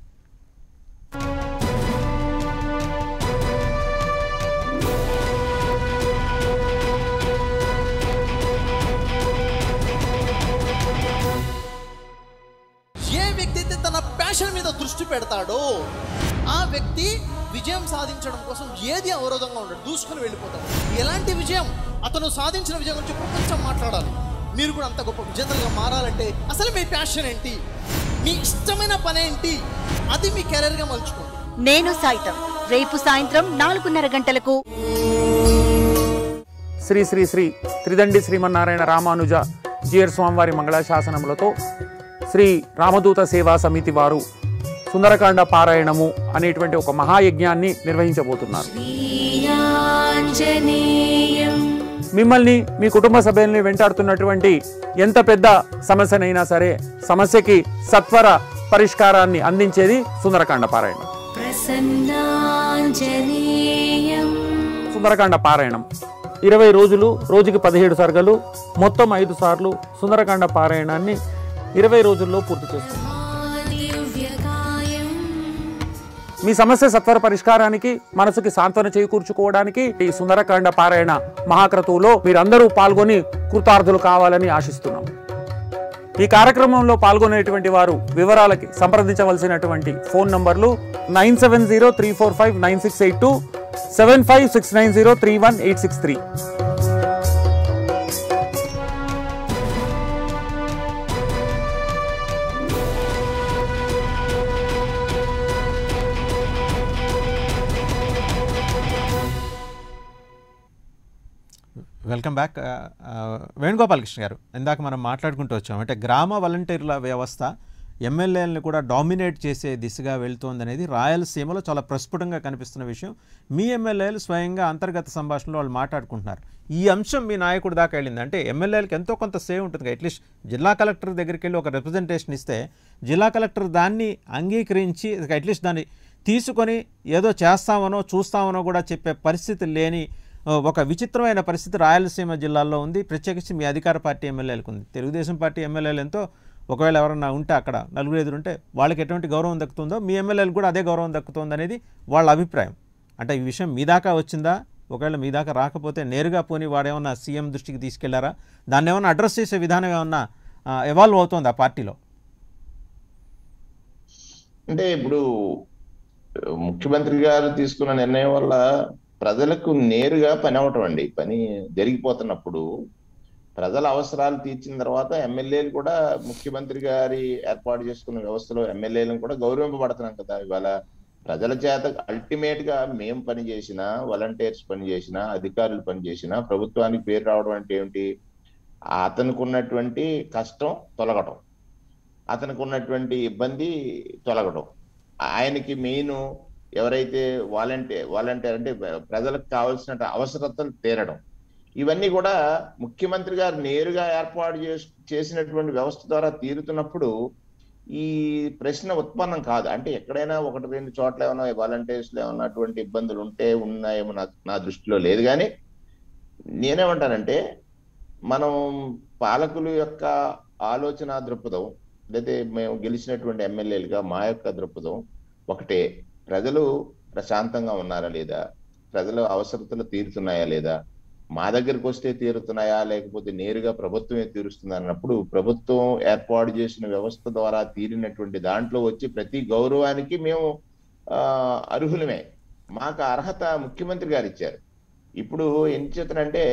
C: ఏ వ్యక్తి అయితే తన ప్యాషన్ మీద దృష్టి పెడతాడో ఆ వ్యక్తి విజయం సాధించడం కోసం ఏది అవరోధంగా ఉండడు దూసుకుని వెళ్ళిపోతాడు ఎలాంటి విజయం అతను సాధించిన విజయం గురించి ప్రపంచం మాట్లాడాలి మీరు కూడా అంత గొప్ప విజేతలుగా మారాలంటే అసలు మీ ప్యాషన్ ఏంటి మీ ఇష్టమైన పని ఏంటి అది మీ కెరీర్గా మలుచుకోండి
D: నేను సాయితం రేపు సాయంత్రం నాలుగున్నర గంటలకు
E: శ్రీ శ్రీ శ్రీ త్రిదండి శ్రీమన్నారాయణ రామానుజ జియర్ స్వామివారి మంగళాశాసనములతో శ్రీ రామదూత సేవా సమితి వారు సుందరకాండ పారాయణము అనేటువంటి ఒక మహాయజ్ఞాన్ని నిర్వహించబోతున్నారు మిమ్మల్ని మీ కుటుంబ సభ్యుల్ని వెంటాడుతున్నటువంటి ఎంత పెద్ద సమస్యనైనా సరే సమస్యకి సత్వర పరిష్కారాన్ని అందించేది సుందరకాండ పారాయణం
F: ప్రసన్నాంజనేయం
E: సుందరకాండ పారాయణం ఇరవై రోజులు రోజుకి పదిహేడు సర్గలు మొత్తం ఐదు సార్లు సుందరకాండ పారాయణాన్ని ఇరవై రోజుల్లో పూర్తి చేస్తుంది
F: దివ్యకాయం
E: మీ సమస్య సత్వర పరిష్కారానికి మనసుకి సాంత్వన చేకూర్చుకోవడానికి ఈ సుందరకాండ పారాయణ మహాక్రతువులో మీరందరూ పాల్గొని కృతార్థులు కావాలని ఆశిస్తున్నాం ఈ కార్యక్రమంలో పాల్గొనేటువంటి వారు వివరాలకి సంప్రదించవలసినటువంటి phone numbers nine seven zero three four five nine six eight two seven five six nine zero three one eight six three
A: welcome back ఆ, ఆ, వేణుగోపాలకృష్ణ గారు ఇందాక మనం మాట్లాడుకుంటూ వచ్చాం అంటే గ్రామ వాలంటీర్ల వ్యవస్థ ఎమ్మెల్యేలను కూడా డామినేట్ చేసే దిశగా వెళ్తోందనేది రాయలసీమలో చాలా ప్రస్ఫుటంగా కనిపిస్తున్న విషయం మీ ఎమ్మెల్యేలు స్వయంగా అంతర్గత సంభాషణలో వాళ్ళు మాట్లాడుకుంటున్నారు ఈ అంశం మీ నాయకుడి దాకా వెళ్ళింది అంటే ఎమ్మెల్యేలకు ఎంతో కొంత సేవ్ ఉంటుంది అట్లీస్ట్ జిల్లా కలెక్టర్ దగ్గరికి వెళ్ళి ఒక రిప్రజెంటేషన్ ఇస్తే జిల్లా కలెక్టర్ దాన్ని అంగీకరించి అట్లీస్ట్ దాన్ని తీసుకొని ఏదో చేస్తామనో చూస్తామనో కూడా చెప్పే పరిస్థితి లేని ఆ, ఒక విచిత్రమైన పరిస్థితి రాయలసీమ జిల్లాలో ఉంది ప్రత్యేకించి మీ అధికార పార్టీ ఎమ్మెల్యేలకు ఉంది తెలుగుదేశం పార్టీ ఎమ్మెల్యేలు ఎంతో ఒకవేళ ఎవరన్నా ఉంటే అక్కడ నలుగురు ఎదురు ఉంటే వాళ్ళకి ఎటువంటి గౌరవం దక్కుతుందో మీ ఎమ్మెల్యేలకు కూడా అదే గౌరవం దక్కుతుంది అనేది వాళ్ళ అభిప్రాయం అంటే ఈ విషయం మీ దాకా వచ్చిందా ఒకవేళ మీ దాకా రాకపోతే నేరుగా పోని వాడేమన్నా సీఎం దృష్టికి తీసుకెళ్లారా దాన్ని ఏమన్నా అడ్రస్ చేసే విధానం ఏమన్నా ఎవాల్వ్ అవుతుంది ఆ పార్టీలో
B: అంటే ఇప్పుడు ముఖ్యమంత్రి గారు తీసుకున్న నిర్ణయం వల్ల ప్రజలకు నేరుగా పని అవటం అండి పని జరిగిపోతున్నప్పుడు ప్రజల అవసరాలు తీర్చిన తర్వాత ఎమ్మెల్యేలు కూడా ముఖ్యమంత్రి గారి ఏర్పాటు చేసుకున్న వ్యవస్థలో ఎమ్మెల్యేలను కూడా గౌరవింపబడుతున్నాం కదా ఇవాళ ప్రజల చేత అల్టిమేట్ గా మేం పని చేసినా వాలంటీర్స్ పని చేసినా అధికారులు పని చేసినా ప్రభుత్వానికి పేరు రావడం అంటే ఏమిటి అతనికి ఉన్నటువంటి కష్టం తొలగటం అతనికి ఉన్నటువంటి ఇబ్బంది తొలగడం ఆయనకి మెయిన్ ఎవరైతే వాలంటీర్ వాలంటీర్ అంటే ప్రజలకు కావాల్సిన అవసరతలు తీరడం ఇవన్నీ కూడా ముఖ్యమంత్రి గారు నేరుగా ఏర్పాటు చేసి చేసినటువంటి వ్యవస్థ ద్వారా తీరుతున్నప్పుడు ఈ ప్రశ్న ఉత్పన్నం కాదు అంటే ఎక్కడైనా ఒకటి రెండు చోట్ల ఏమైనా వాలంటీర్స్ లో ఏమైనా అటువంటి ఇబ్బందులు ఉంటే ఉన్నాయేమో నా నా దృష్టిలో లేదు కానీ నేనేమంటానంటే మనం పాలకుల యొక్క ఆలోచన దృక్పథం లేదా మేము గెలిచినటువంటి ఎమ్మెల్యేలుగా మా యొక్క దృక్పథం ఒకటే ప్రజలు ప్రశాంతంగా ఉన్నారా లేదా ప్రజల అవసరతలు తీరుతున్నాయా లేదా మా దగ్గరికి వస్తే తీరుతున్నాయా లేకపోతే నేరుగా ప్రభుత్వమే తీరుస్తుంది అన్నప్పుడు ప్రభుత్వం ఏర్పాటు చేసిన వ్యవస్థ ద్వారా తీరినటువంటి దాంట్లో వచ్చి ప్రతి గౌరవానికి మేము ఆ అర్హులమే మాకు అర్హత ముఖ్యమంత్రి గారు ఇచ్చారు ఇప్పుడు ఏం చేతనంటే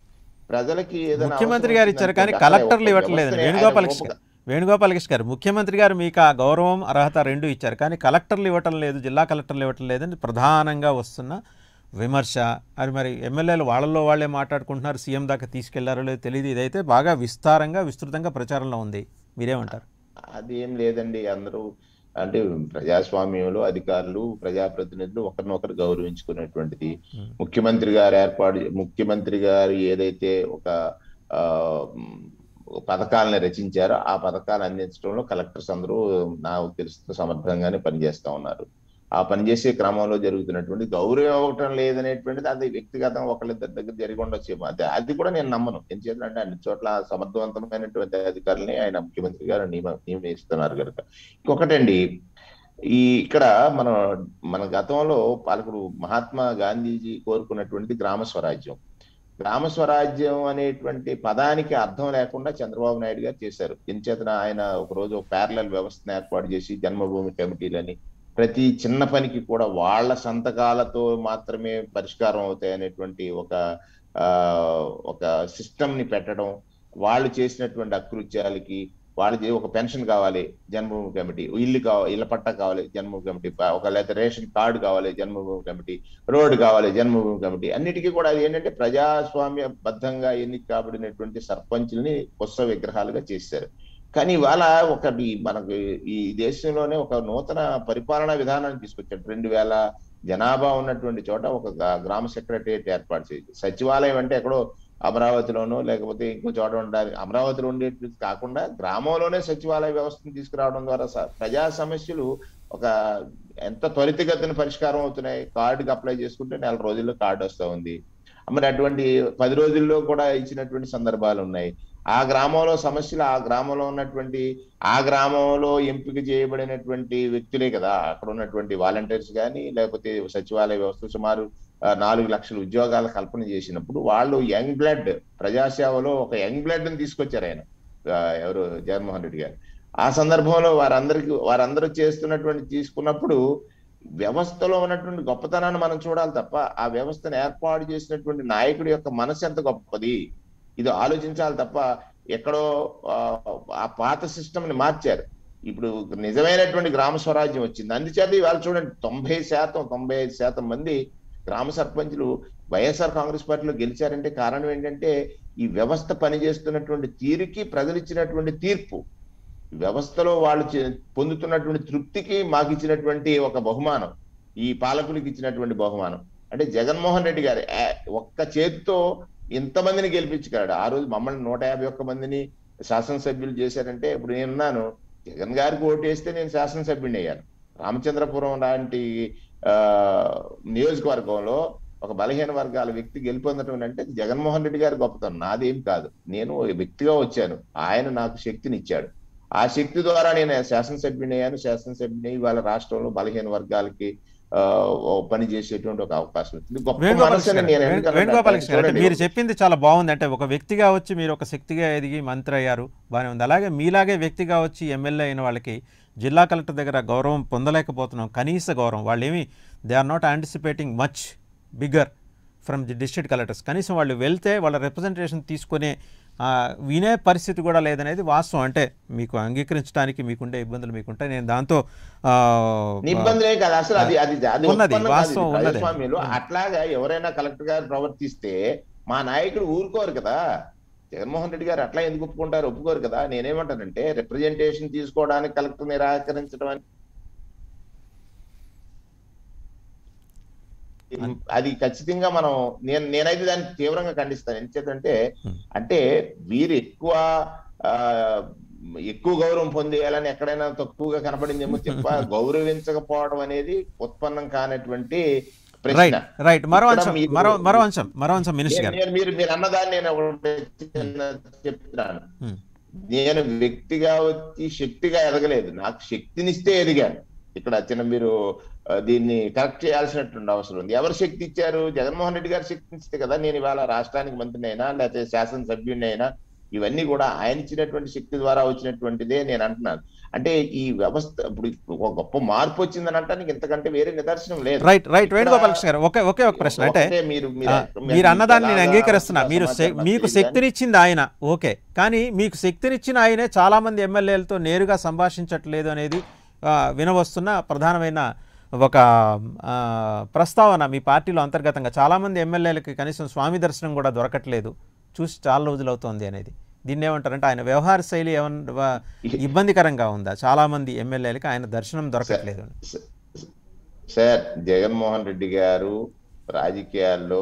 B: ప్రజలకి ఏదైనా
A: ముఖ్యమంత్రి
B: అవసరం
A: గారు ఇచ్చారు కానీ
B: వచ్చిందంటే అక్కడ
A: కలెక్టర్లు
B: ఒక
A: ఇవ్వట్లేదు
B: వ్యవస్థనే ఆయన
A: వేణుగోపాలకృష్ణ
B: ఒక-
A: వేణుగోపాలకృష్ణ గారు ముఖ్యమంత్రి గారు మీకు ఆ గౌరవం అర్హత రెండు ఇచ్చారు కానీ కలెక్టర్లు ఇవ్వటం లేదు జిల్లా కలెక్టర్లు ఇవ్వటం లేదని ప్రధానంగా వస్తున్న విమర్శ అది మరి ఎమ్మెల్యేలు వాళ్ళల్లో వాళ్ళే మాట్లాడుకుంటున్నారు సీఎం దాకా తీసుకెళ్లారో లేదో తెలియదు ఇదైతే బాగా విస్తారంగా విస్తృతంగా ప్రచారంలో ఉంది మీరేమంటారు
B: అది ఏం లేదండి అందరూ అంటే ప్రజాస్వామ్యంలో అధికారులు ప్రజాప్రతినిధులు ఒకరినొకరు గౌరవించుకునేటువంటిది
A: Hmm.
B: ముఖ్యమంత్రి గారు ఏర్పాటు ముఖ్యమంత్రి గారు ఏదైతే ఒక ఆ, మ్, పథకాలను రచించారో ఆ పథకాలు అందించడంలో కలెక్టర్స్ అందరూ నాకు తెలిసిన సమర్థంగానే పనిచేస్తా ఉన్నారు ఆ పనిచేసే క్రమంలో జరుగుతున్నటువంటి గౌరవం ఇవ్వటం లేదనేటువంటిది అది వ్యక్తిగతంగా ఒకళ్ళిద్దరి దగ్గర జరిగి ఉండొచ్చేమో అది అది కూడా నేను నమ్మను ఎందుచేతంటే అన్ని చోట్ల సమర్థవంతమైనటువంటి అధికారులని ఆయన ముఖ్యమంత్రి గారు నియమ నియమిస్తున్నారు కనుక ఇంకొకటండి ఈ ఇక్కడ మన మన గతంలో పాలకుడు మహాత్మా గాంధీజీ కోరుకున్నటువంటి గ్రామ స్వరాజ్యం గ్రామ స్వరాజ్యం అనేటువంటి పదానికి అర్థం లేకుండా చంద్రబాబు నాయుడు గారు చేశారు ఎంచేతన ఆయన ఒక రోజు ఒక ప్యారలల్ వ్యవస్థను ఏర్పాటు చేసి జన్మభూమి కమిటీలని ప్రతి చిన్న పనికి కూడా వాళ్ళ సంతకాలతో మాత్రమే పరిష్కారం అవుతాయి అనేటువంటి ఒక ఆ ఒక సిస్టమ్ ని పెట్టడం వాళ్ళు చేసినటువంటి అకృత్యాలకి వాళ్ళకి ఒక పెన్షన్ కావాలి జన్మభూమి కమిటీ ఇల్లు కావాలి ఇళ్ల పట్టా కావాలి జన్మభూమి కమిటీ ఒక లేకపోతే రేషన్ కార్డు కావాలి జన్మభూమి కమిటీ రోడ్డు కావాలి జన్మభూమి కమిటీ అన్నిటికీ కూడా అది ఏంటంటే ప్రజాస్వామ్య బద్ధంగా ఎన్నిక కాబడినటువంటి సర్పంచుల్ని పుష్ప విగ్రహాలుగా చేశారు కానీ ఇవాళ ఒకటి మనకు ఈ దేశంలోనే ఒక నూతన పరిపాలనా విధానాన్ని తీసుకొచ్చాడు రెండు వేల జనాభా ఉన్నటువంటి చోట ఒక గ్రా- గ్రామ సెక్రటరియట్ ఏర్పాటు చేసి సచివాలయం అంటే ఎక్కడో అమరావతిలోనో లేకపోతే ఇంకో చోట ఉండాలి అమరావతిలో ఉండేది కాకుండా గ్రామంలోనే సచివాలయ వ్యవస్థను తీసుకురావడం ద్వారా స- ప్రజా సమస్యలు ఒక ఎంత త్వరితగతిన పరిష్కారం అవుతున్నాయి కార్డుకి అప్లై చేసుకుంటే నెల రోజుల్లో కార్డు వస్తూ ఉంది మరి అటువంటి పది రోజుల్లో కూడా ఇచ్చినటువంటి సందర్భాలు ఉన్నాయి ఆ గ్రామంలో సమస్యలు ఆ గ్రామంలో ఉన్నటువంటి ఆ గ్రామంలో ఎంపిక చేయబడినటువంటి వ్యక్తులే కదా అక్కడ ఉన్నటువంటి వాలంటీర్స్ కానీ లేకపోతే సచివాలయ వ్యవస్థ సుమారు ఆ, నాలుగు లక్షల ఉద్యోగాల కల్పన చేసినప్పుడు వాళ్ళు యంగ్ బ్లడ్ ప్రజాసేవలో ఒక యంగ్ బ్లడ్ ని తీసుకొచ్చారు ఆయన ఆ, ఎవరు జగన్మోహన్ రెడ్డి గారు ఆ సందర్భంలో వారందరికి వారందరూ చేస్తున్నటువంటి తీసుకున్నప్పుడు వ్యవస్థలో ఉన్నటువంటి గొప్పతనాన్ని మనం చూడాలి తప్ప ఆ వ్యవస్థను ఏర్పాటు చేసినటువంటి నాయకుడి యొక్క మనసు ఎంత గొప్పది ఇది ఆలోచించాలి తప్ప ఎక్కడో ఆ, ఆ పాత సిస్టమ్ ని మార్చారు ఇప్పుడు నిజమైనటువంటి గ్రామ స్వరాజ్యం వచ్చింది అందుచేత ఇవాళ చూడండి తొంభై శాతం తొంభై ఐదు శాతం మంది గ్రామ సర్పంచులు వైఎస్ఆర్ కాంగ్రెస్ పార్టీలో గెలిచారంటే కారణం ఏంటంటే ఈ వ్యవస్థ పనిచేస్తున్నటువంటి తీరుకి ప్రజలు ఇచ్చినటువంటి తీర్పు ఈ వ్యవస్థలో వాళ్ళు చే- పొందుతున్నటువంటి తృప్తికి మాకు ఇచ్చినటువంటి ఒక బహుమానం ఈ పాలకులకు ఇచ్చినటువంటి బహుమానం అంటే జగన్మోహన్ రెడ్డి గారు ఆ, ఒక్క చేతితో ఇంతమందిని గెలిపించగలడు ఆ రోజు మమ్మల్ని నూట యాభై ఒక్క మందిని శాసనసభ్యులు చేశారంటే ఇప్పుడు నేనున్నాను జగన్ గారికి ఓటేస్తే నేను శాసనసభ్యుడిని అయ్యాను రామచంద్రపురం లాంటి ఆ నియోజకవర్గంలో ఒక బలహీన వర్గాల వ్యక్తి గెలుపొందడం అంటే జగన్మోహన్ రెడ్డి గారి గొప్పతనం నాదేం కాదు నేను ఓ వ్యక్తిగా వచ్చాను ఆయన నాకు శక్తిని ఇచ్చాడు ఆ శక్తి ద్వారా నేను శాసనసభ్యుని అయ్యాను శాసనసభ్యుని ఇవాళ రాష్ట్రంలో బలహీన వర్గాలకి ఆ, ఓ పని చేసేటువంటి ఒక అవకాశం వచ్చింది గొప్ప
A: వేణుగోపాలకృష్ణ
B: మనసుని
A: గారు,
B: నేను
A: వేణు-
B: ఎందుకన్నా
A: వేణుగోపాలకృష్ణ గారు, అంటే
B: చూడండి,
A: మీరు చెప్పింది చాలా బాగుంది అంటే ఒక వ్యక్తిగా వచ్చి మీరు ఒక శక్తిగా ఎదిగి మంత్రి అయ్యారు బాగానే ఉంది అలాగే మీలాగే వ్యక్తిగా వచ్చి ఎమ్మెల్యే అయిన వాళ్ళకి జిల్లా కలెక్టర్ దగ్గర గౌరవం పొందలేకపోతున్నాం కనీస గౌరవం వాళ్ళు ఏమి they are not anticipating much bigger from the district collectors కనీసం వాళ్ళు వెళ్తే వాళ్ళ రిప్రజెంటేషన్ తీసుకునే ఆ, వినే పరిస్థితి కూడా లేదనేది వాస్తవం అంటే మీకు అంగీకరించడానికి మీకుండే ఇబ్బందులు మీకుంటాయి నేను దాంతో ఆ,
B: ఇబ్బందులే కాదు అసలు అది అది అది
A: ఉన్నది,
B: ఉత్పన్నం కాదు, ఇది
A: వాస్తవం ఉన్నది.
B: ప్రజాస్వామ్యంలో అట్లాగా ఎవరైనా కలెక్టర్ గారు ప్రవర్తిస్తే మా నాయకుడు ఊరుకోరు కదా జగన్మోహన్ రెడ్డి గారు అట్లా ఎందుకు ఒప్పుకుంటారు ఒప్పుకోరు కదా నేనేమంటానంటే రిప్రజెంటేషన్ తీసుకోవడానికి కలెక్టర్ నిరాకరించడం అని అది ఖచ్చితంగా మనం నేను నేనైతే దాన్ని తీవ్రంగా ఖండిస్తాను ఎందుచేతంటే
A: Hmm.
B: అంటే వీరు ఎక్కువ ఆ, ఎక్కువ గౌరవం పొందేయాలని ఎక్కడైనా తక్కువగా కనపడిందేమో చెప్ప గౌరవించకపోవడం అనేది ఉత్పన్నం కానటువంటి
A: రైట్
B: ప్రశ్న
A: రైట్ మరో
B: ఇక్కడ
A: అంశం
B: మీరు-
A: మరో మరో అంశం మరో అంశం మినిస్టర్ గారు
B: నేను- మీరు మీరు అన్నదాన్ని నేను ఒకటి చిన్న చెప్తున్నాను
A: ఉమ్.
B: నేను వ్యక్తిగా వచ్చి శక్తిగా ఎదగలేదు నాకు శక్తినిస్తే ఎదిగాను ఇక్కడ చిన్న మీరు ఆ, దీన్ని కరెక్ట్ చేయాల్సినటువంటి అవసరం ఉంది ఎవరు శక్తి ఇచ్చారు జగన్మోహన్ రెడ్డి గారు శక్తి ఇస్తే కదా నేను ఇవాళ రాష్ట్రానికి మంత్రిని అయినా లేకపోతే శాసనసభ్యుడిని అయినా ఇవన్నీ కూడా ఆయన ఇచ్చినటువంటి శక్తి ద్వారా వచ్చినటువంటిదే నేను అంటున్నాను అంటే ఈ వ్యవస్థ ఇప్పుడు ఒక గొప్ప మార్పు వచ్చిందని అంటానికి ఇంతకంటే వేరే నిదర్శనం లేదు
A: రైట్ రైట్
B: ఇక్కడ
A: వేణుగోపాల్ కృష్ణ గారు ఒకే ఒకే ఒక ప్రశ్న అంటే
B: ఒకటే మీరు
A: ఆ, మీరు అన్నదాన్ని నేను
B: ఎలాగా
A: అంగీకరిస్తున్నా మీరు శ-
B: సమాచారం
A: మీకు
B: తెలియదు
A: శక్తినిచ్చింది ఆయన ఓకే కానీ మీకు శక్తినిచ్చిన ఆయనే చాలామంది ఎమ్మెల్యేలతో నేరుగా సంభాషించట్లేదు అనేది ఆ, వినవస్తున్న ప్రధానమైన ఒక ఆ, ప్రస్తావన మీ పార్టీలో అంతర్గతంగా చాలామంది ఎమ్మెల్యేలకి కనీసం స్వామి దర్శనం కూడా దొరకట్లేదు చూసి చాలా రోజులు అవుతోంది అనేది దీన్ని ఏమంటారంటే ఆయన వ్యవహార శైలి ఏమన్నా ఇబ్బందికరంగా ఉందా చాలామంది ఎమ్మెల్యేలకి ఆయన దర్శనం దొరకట్లేదు అని.
B: స- సార్ జగన్మోహన్ రెడ్డి గారు రాజకీయాల్లో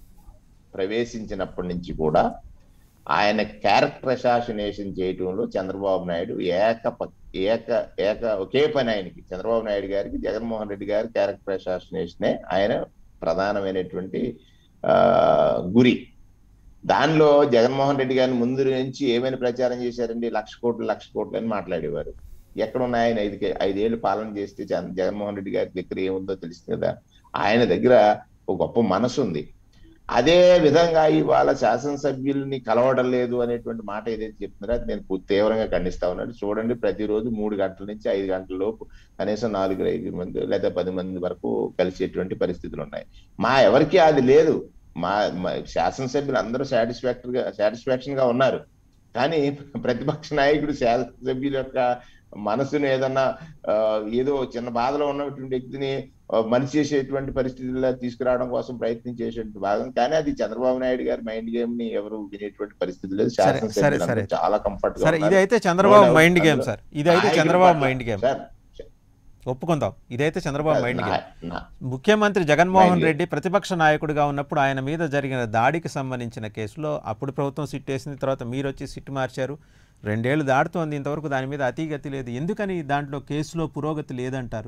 B: ప్రవేశించినప్పటి నుంచి కూడా ఆయన క్యారెక్టర్ అసాసినేషన్ చేయటంలో చంద్రబాబు నాయుడు ఏక ప- ఏక ఏక ఒకే పని ఆయనకి చంద్రబాబు నాయుడు గారికి జగన్మోహన్ రెడ్డి గారి క్యారెక్టర్ అసాసినేషనే ఆయన ప్రధానమైనటువంటి ఆ, గురి దానిలో జగన్మోహన్ రెడ్డి గారిని ముందు నుంచి ఏమైనా ప్రచారం చేశారండి లక్ష కోట్లు లక్ష కోట్లు అని మాట్లాడేవారు ఎక్కడ ఉన్నాయి ఆయన ఐదు ఐదేళ్లు పాలన చేస్తే జగన్- జగన్మోహన్ రెడ్డి గారి దగ్గర ఏముందో తెలుస్తుంది కదా ఆయన దగ్గర ఒక గొప్ప మనసు ఉంది అదే విధంగా ఇవాళ శాసనసభ్యుల్ని కలవడం లేదు అనేటువంటి మాట ఏదైతే చెప్తున్నారో అది నేను పూ- తీవ్రంగా ఖండిస్తా ఉన్నాను చూడండి ప్రతిరోజు మూడు గంటల నుంచి ఐదు గంటల లోపు కనీసం నాలుగు ఐదు మంది లేదా పది మంది వరకు కలిసేటువంటి పరిస్థితులు ఉన్నాయి మా ఎవరికి అది లేదు మా మా శాసనసభ్యులు అందరూ సాటిస్ఫాక్టరీ గా సాటిస్ఫాక్షన్ గా ఉన్నారు కానీ ప్రతిపక్ష నాయకుడు శాసనసభ్యుల యొక్క మనసును ఏదన్నా ఆ, ఏదో చిన్న బాధలో ఉన్నటువంటి వ్యక్తిని ఆ, మనిషి చేసేటువంటి పరిస్థితుల్లో తీసుకురావడం కోసం ప్రయత్నం చేసేటువంటి భాగం కానీ అది చంద్రబాబు నాయుడు గారి మైండ్ గేమ్ ని ఎవరు వినేటువంటి పరిస్థితి లేదు
A: సరే, సరే,
B: శాసనసభ్యులు
A: సరే.
B: అందరూ చాలా కంఫర్ట్ గా
A: సరే
B: ఉన్నారు.
A: ఇదైతే Chandrababu
B: No doubt
A: mind game
B: అందులో
A: సార్ ఇదైతే
B: నాయకుడి
A: చంద్రబాబు
B: పట్ల-
A: మైండ్ గేమ్
B: సార్,
A: ఒప్పుకుందాం ఇదైతే చంద్రబాబు మైండ్
B: నా-
A: గేమ్
B: నా-
A: ముఖ్యమంత్రి జగన్మోహన్
B: Mind game.
A: రెడ్డి ప్రతిపక్ష నాయకుడిగా ఉన్నప్పుడు ఆయన మీద జరిగిన దాడికి సంబంధించిన కేసులో అప్పుడు ప్రభుత్వం సిట్ వేసిన తర్వాత మీరు వచ్చి సిట్ మార్చారు రెండేళ్లు దాడుతోంది ఇంతవరకు దాని మీద అతిగతి లేదు ఎందుకని దాంట్లో కేసులో పురోగతి లేదంటారు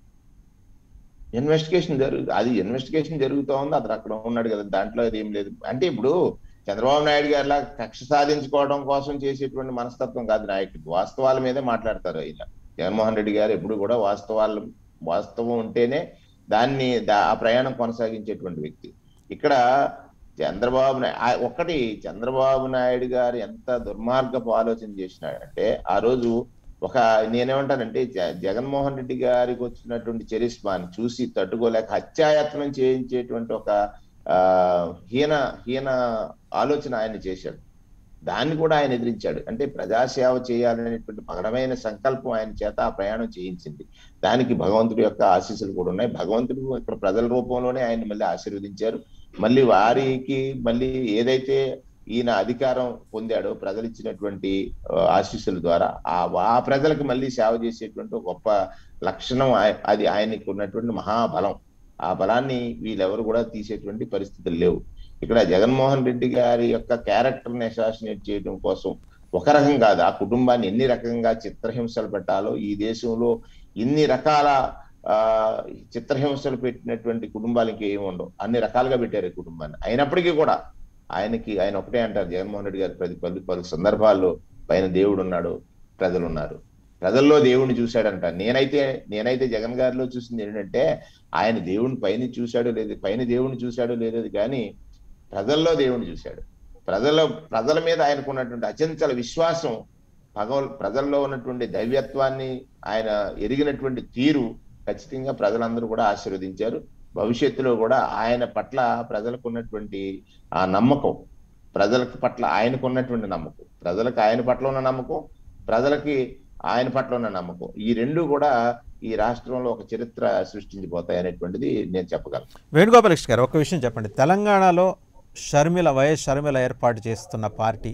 B: ఇన్వెస్టిగేషన్ జరుగు అది ఇన్వెస్టిగేషన్ జరుగుతూ ఉంది అతను అక్కడ ఉన్నాడు కదా దాంట్లో అది ఏం లేదు అంటే ఇప్పుడు చంద్రబాబు నాయుడు గారిలా కక్ష సాధించుకోవడం కోసం చేసేటువంటి మనస్తత్వం కాదు నాయకుడు వాస్తవాల మీదే మాట్లాడతారు ఆయన జగన్మోహన్ రెడ్డి గారు ఎప్పుడు కూడా వాస్తవాలు వాస్తవం ఉంటేనే దాన్ని దా- ఆ ప్రయాణం కొనసాగించేటువంటి వ్యక్తి ఇక్కడ చంద్రబాబు నాయుడు ఆ- ఒక్కటి చంద్రబాబు నాయుడు గారు ఎంత దుర్మార్గపు ఆలోచన చేసినాడంటే ఆ రోజు ఒక నేనేమంటానంటే జ- జగన్మోహన్ రెడ్డి గారికి వచ్చినటువంటి చరిస్మాని చూసి తట్టుకోలేక హత్యాయత్నం చేయించేటువంటి ఒక ఆ హీన హీన ఆలోచన ఆయన చేశాడు దాన్ని కూడా ఆయన ఎదిరించాడు అంటే ప్రజాసేవ చేయాలనేటువంటి పగడమైన సంకల్పం ఆయన చేత ఆ ప్రయాణం చేయించింది దానికి భగవంతుడి యొక్క ఆశీస్సులు కూడా ఉన్నాయి భగవంతుడు ఇక్కడ ప్రజల రూపంలోనే ఆయన మళ్ళీ ఆశీర్వదించారు మళ్ళీ వారికి మళ్ళీ ఏదైతే ఈయన అధికారం పొందాడో ప్రజలు ఇచ్చినటువంటి ఆ, ఆశీస్సుల ద్వారా ఆ ఆ ప్రజలకు మళ్ళీ సేవ చేసేటువంటి ఒక గొప్ప లక్షణం ఆయ- అది ఆయనకి ఉన్నటువంటి మహాబలం ఆ బలాన్ని వీళ్ళెవరు కూడా తీసేటువంటి పరిస్థితులు లేవు ఇక్కడ జగన్మోహన్ రెడ్డి గారి యొక్క క్యారెక్టర్ ని అసాసినేట్ చేయడం కోసం ఒక రకం కాదు ఆ కుటుంబాన్ని ఎన్ని రకంగా చిత్రహింసలు పెట్టాలో ఈ దేశంలో ఇన్ని రకాల ఆ చిత్రహింసలు పెట్టినటువంటి కుటుంబాలు ఇంకేమి ఉండవు అన్ని రకాలుగా పెట్టారు ఈ కుటుంబాన్ని అయినప్పటికీ కూడా ఆయనకి ఆయన ఒకటే అంటారు జగన్మోహన్ రెడ్డి గారు ప్రతి పలు పలు సందర్భాల్లో పైన దేవుడు ఉన్నాడు ప్రజలు ఉన్నారు ప్రజల్లో దేవుణ్ణి చూశాడంట నేనైతే నేనైతే జగన్ గారిలో చూసింది ఏంటంటే ఆయన దేవుని పైన చూశాడో లేదు పైన దేవుణ్ణి చూశాడో లేదో కానీ ప్రజల్లో దేవుణ్ణి చూశాడు ప్రజల ప్రజల మీద ఆయనకు ఉన్నటువంటి అచంచల విశ్వాసం భగవ ప్రజల్లో ఉన్నటువంటి దైవ్యత్వాన్ని ఆయన ఎరిగినటువంటి తీరు ఖచ్చితంగా ప్రజలందరూ కూడా ఆశీర్వదించారు భవిష్యత్తులో కూడా ఆయన పట్ల ప్రజలకు ఉన్నటువంటి ఆ నమ్మకం ప్రజలకు పట్ల ఆయనకు ఉన్నటువంటి నమ్మకం ప్రజలకు ఆయన పట్ల ఉన్న నమ్మకం ప్రజలకి ఆయన పట్ల ఉన్న నమ్మకం ఈ రెండు కూడా ఈ రాష్ట్రంలో ఒక చరిత్ర సృష్టించిపోతాయి అనేటువంటిది నేను చెప్పగలను
A: వేణుగోపాలకృష్ణ గారు ఒక విషయం చెప్పండి తెలంగాణలో షర్మిల వైఎస్ షర్మిల ఏర్పాటు చేస్తున్న పార్టీ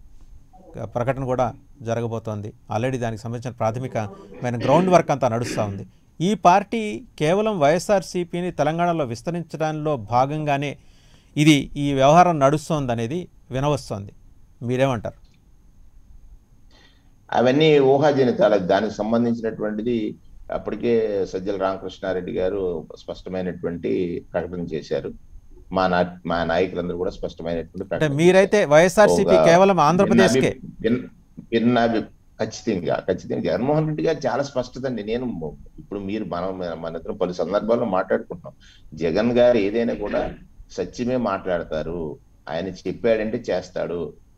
A: ఆ, ప్రకటన కూడా జరగబోతోంది ఆల్రెడీ దానికి సంబంధించిన ప్రాథమికమైన గ్రౌండ్ వర్క్ అంతా నడుస్తూ ఉంది ఈ పార్టీ కేవలం వైఎస్ఆర్సీపీని తెలంగాణలో విస్తరించడంలో భాగంగానే ఇది ఈ వ్యవహారం నడుస్తోంది అనేది వినవస్తోంది మీరేమంటారు
B: అవన్నీ ఊహాజనితాలు దానికి సంబంధించినటువంటిది అప్పటికే సజ్జల రామకృష్ణారెడ్డి గారు స్పష్టమైనటువంటి ప్రకటన చేశారు మా నా మా నాయకులందరూ కూడా స్పష్టమైనటువంటి
A: అంటే
B: ప్రకటన
A: మీరైతే వైఎస్ఆర్సీపీ
B: ఒక
A: కేవలం ఆంధ్రప్రదేశ్కే
B: భిన్న- భిన్న అభి- ఖచ్చితంగా ఖచ్చితంగా జగన్మోహన్ రెడ్డి గారు చాలా స్పష్టత అండి నేను మ- ఇప్పుడు మీరు మనం మన ఇద్దరం పలు సందర్భాల్లో మాట్లాడుకుంటున్నాం జగన్ గారు ఏదైనా కూడా సత్యమే మాట్లాడతారు ఆయన చెప్పాడంటే చేస్తాడు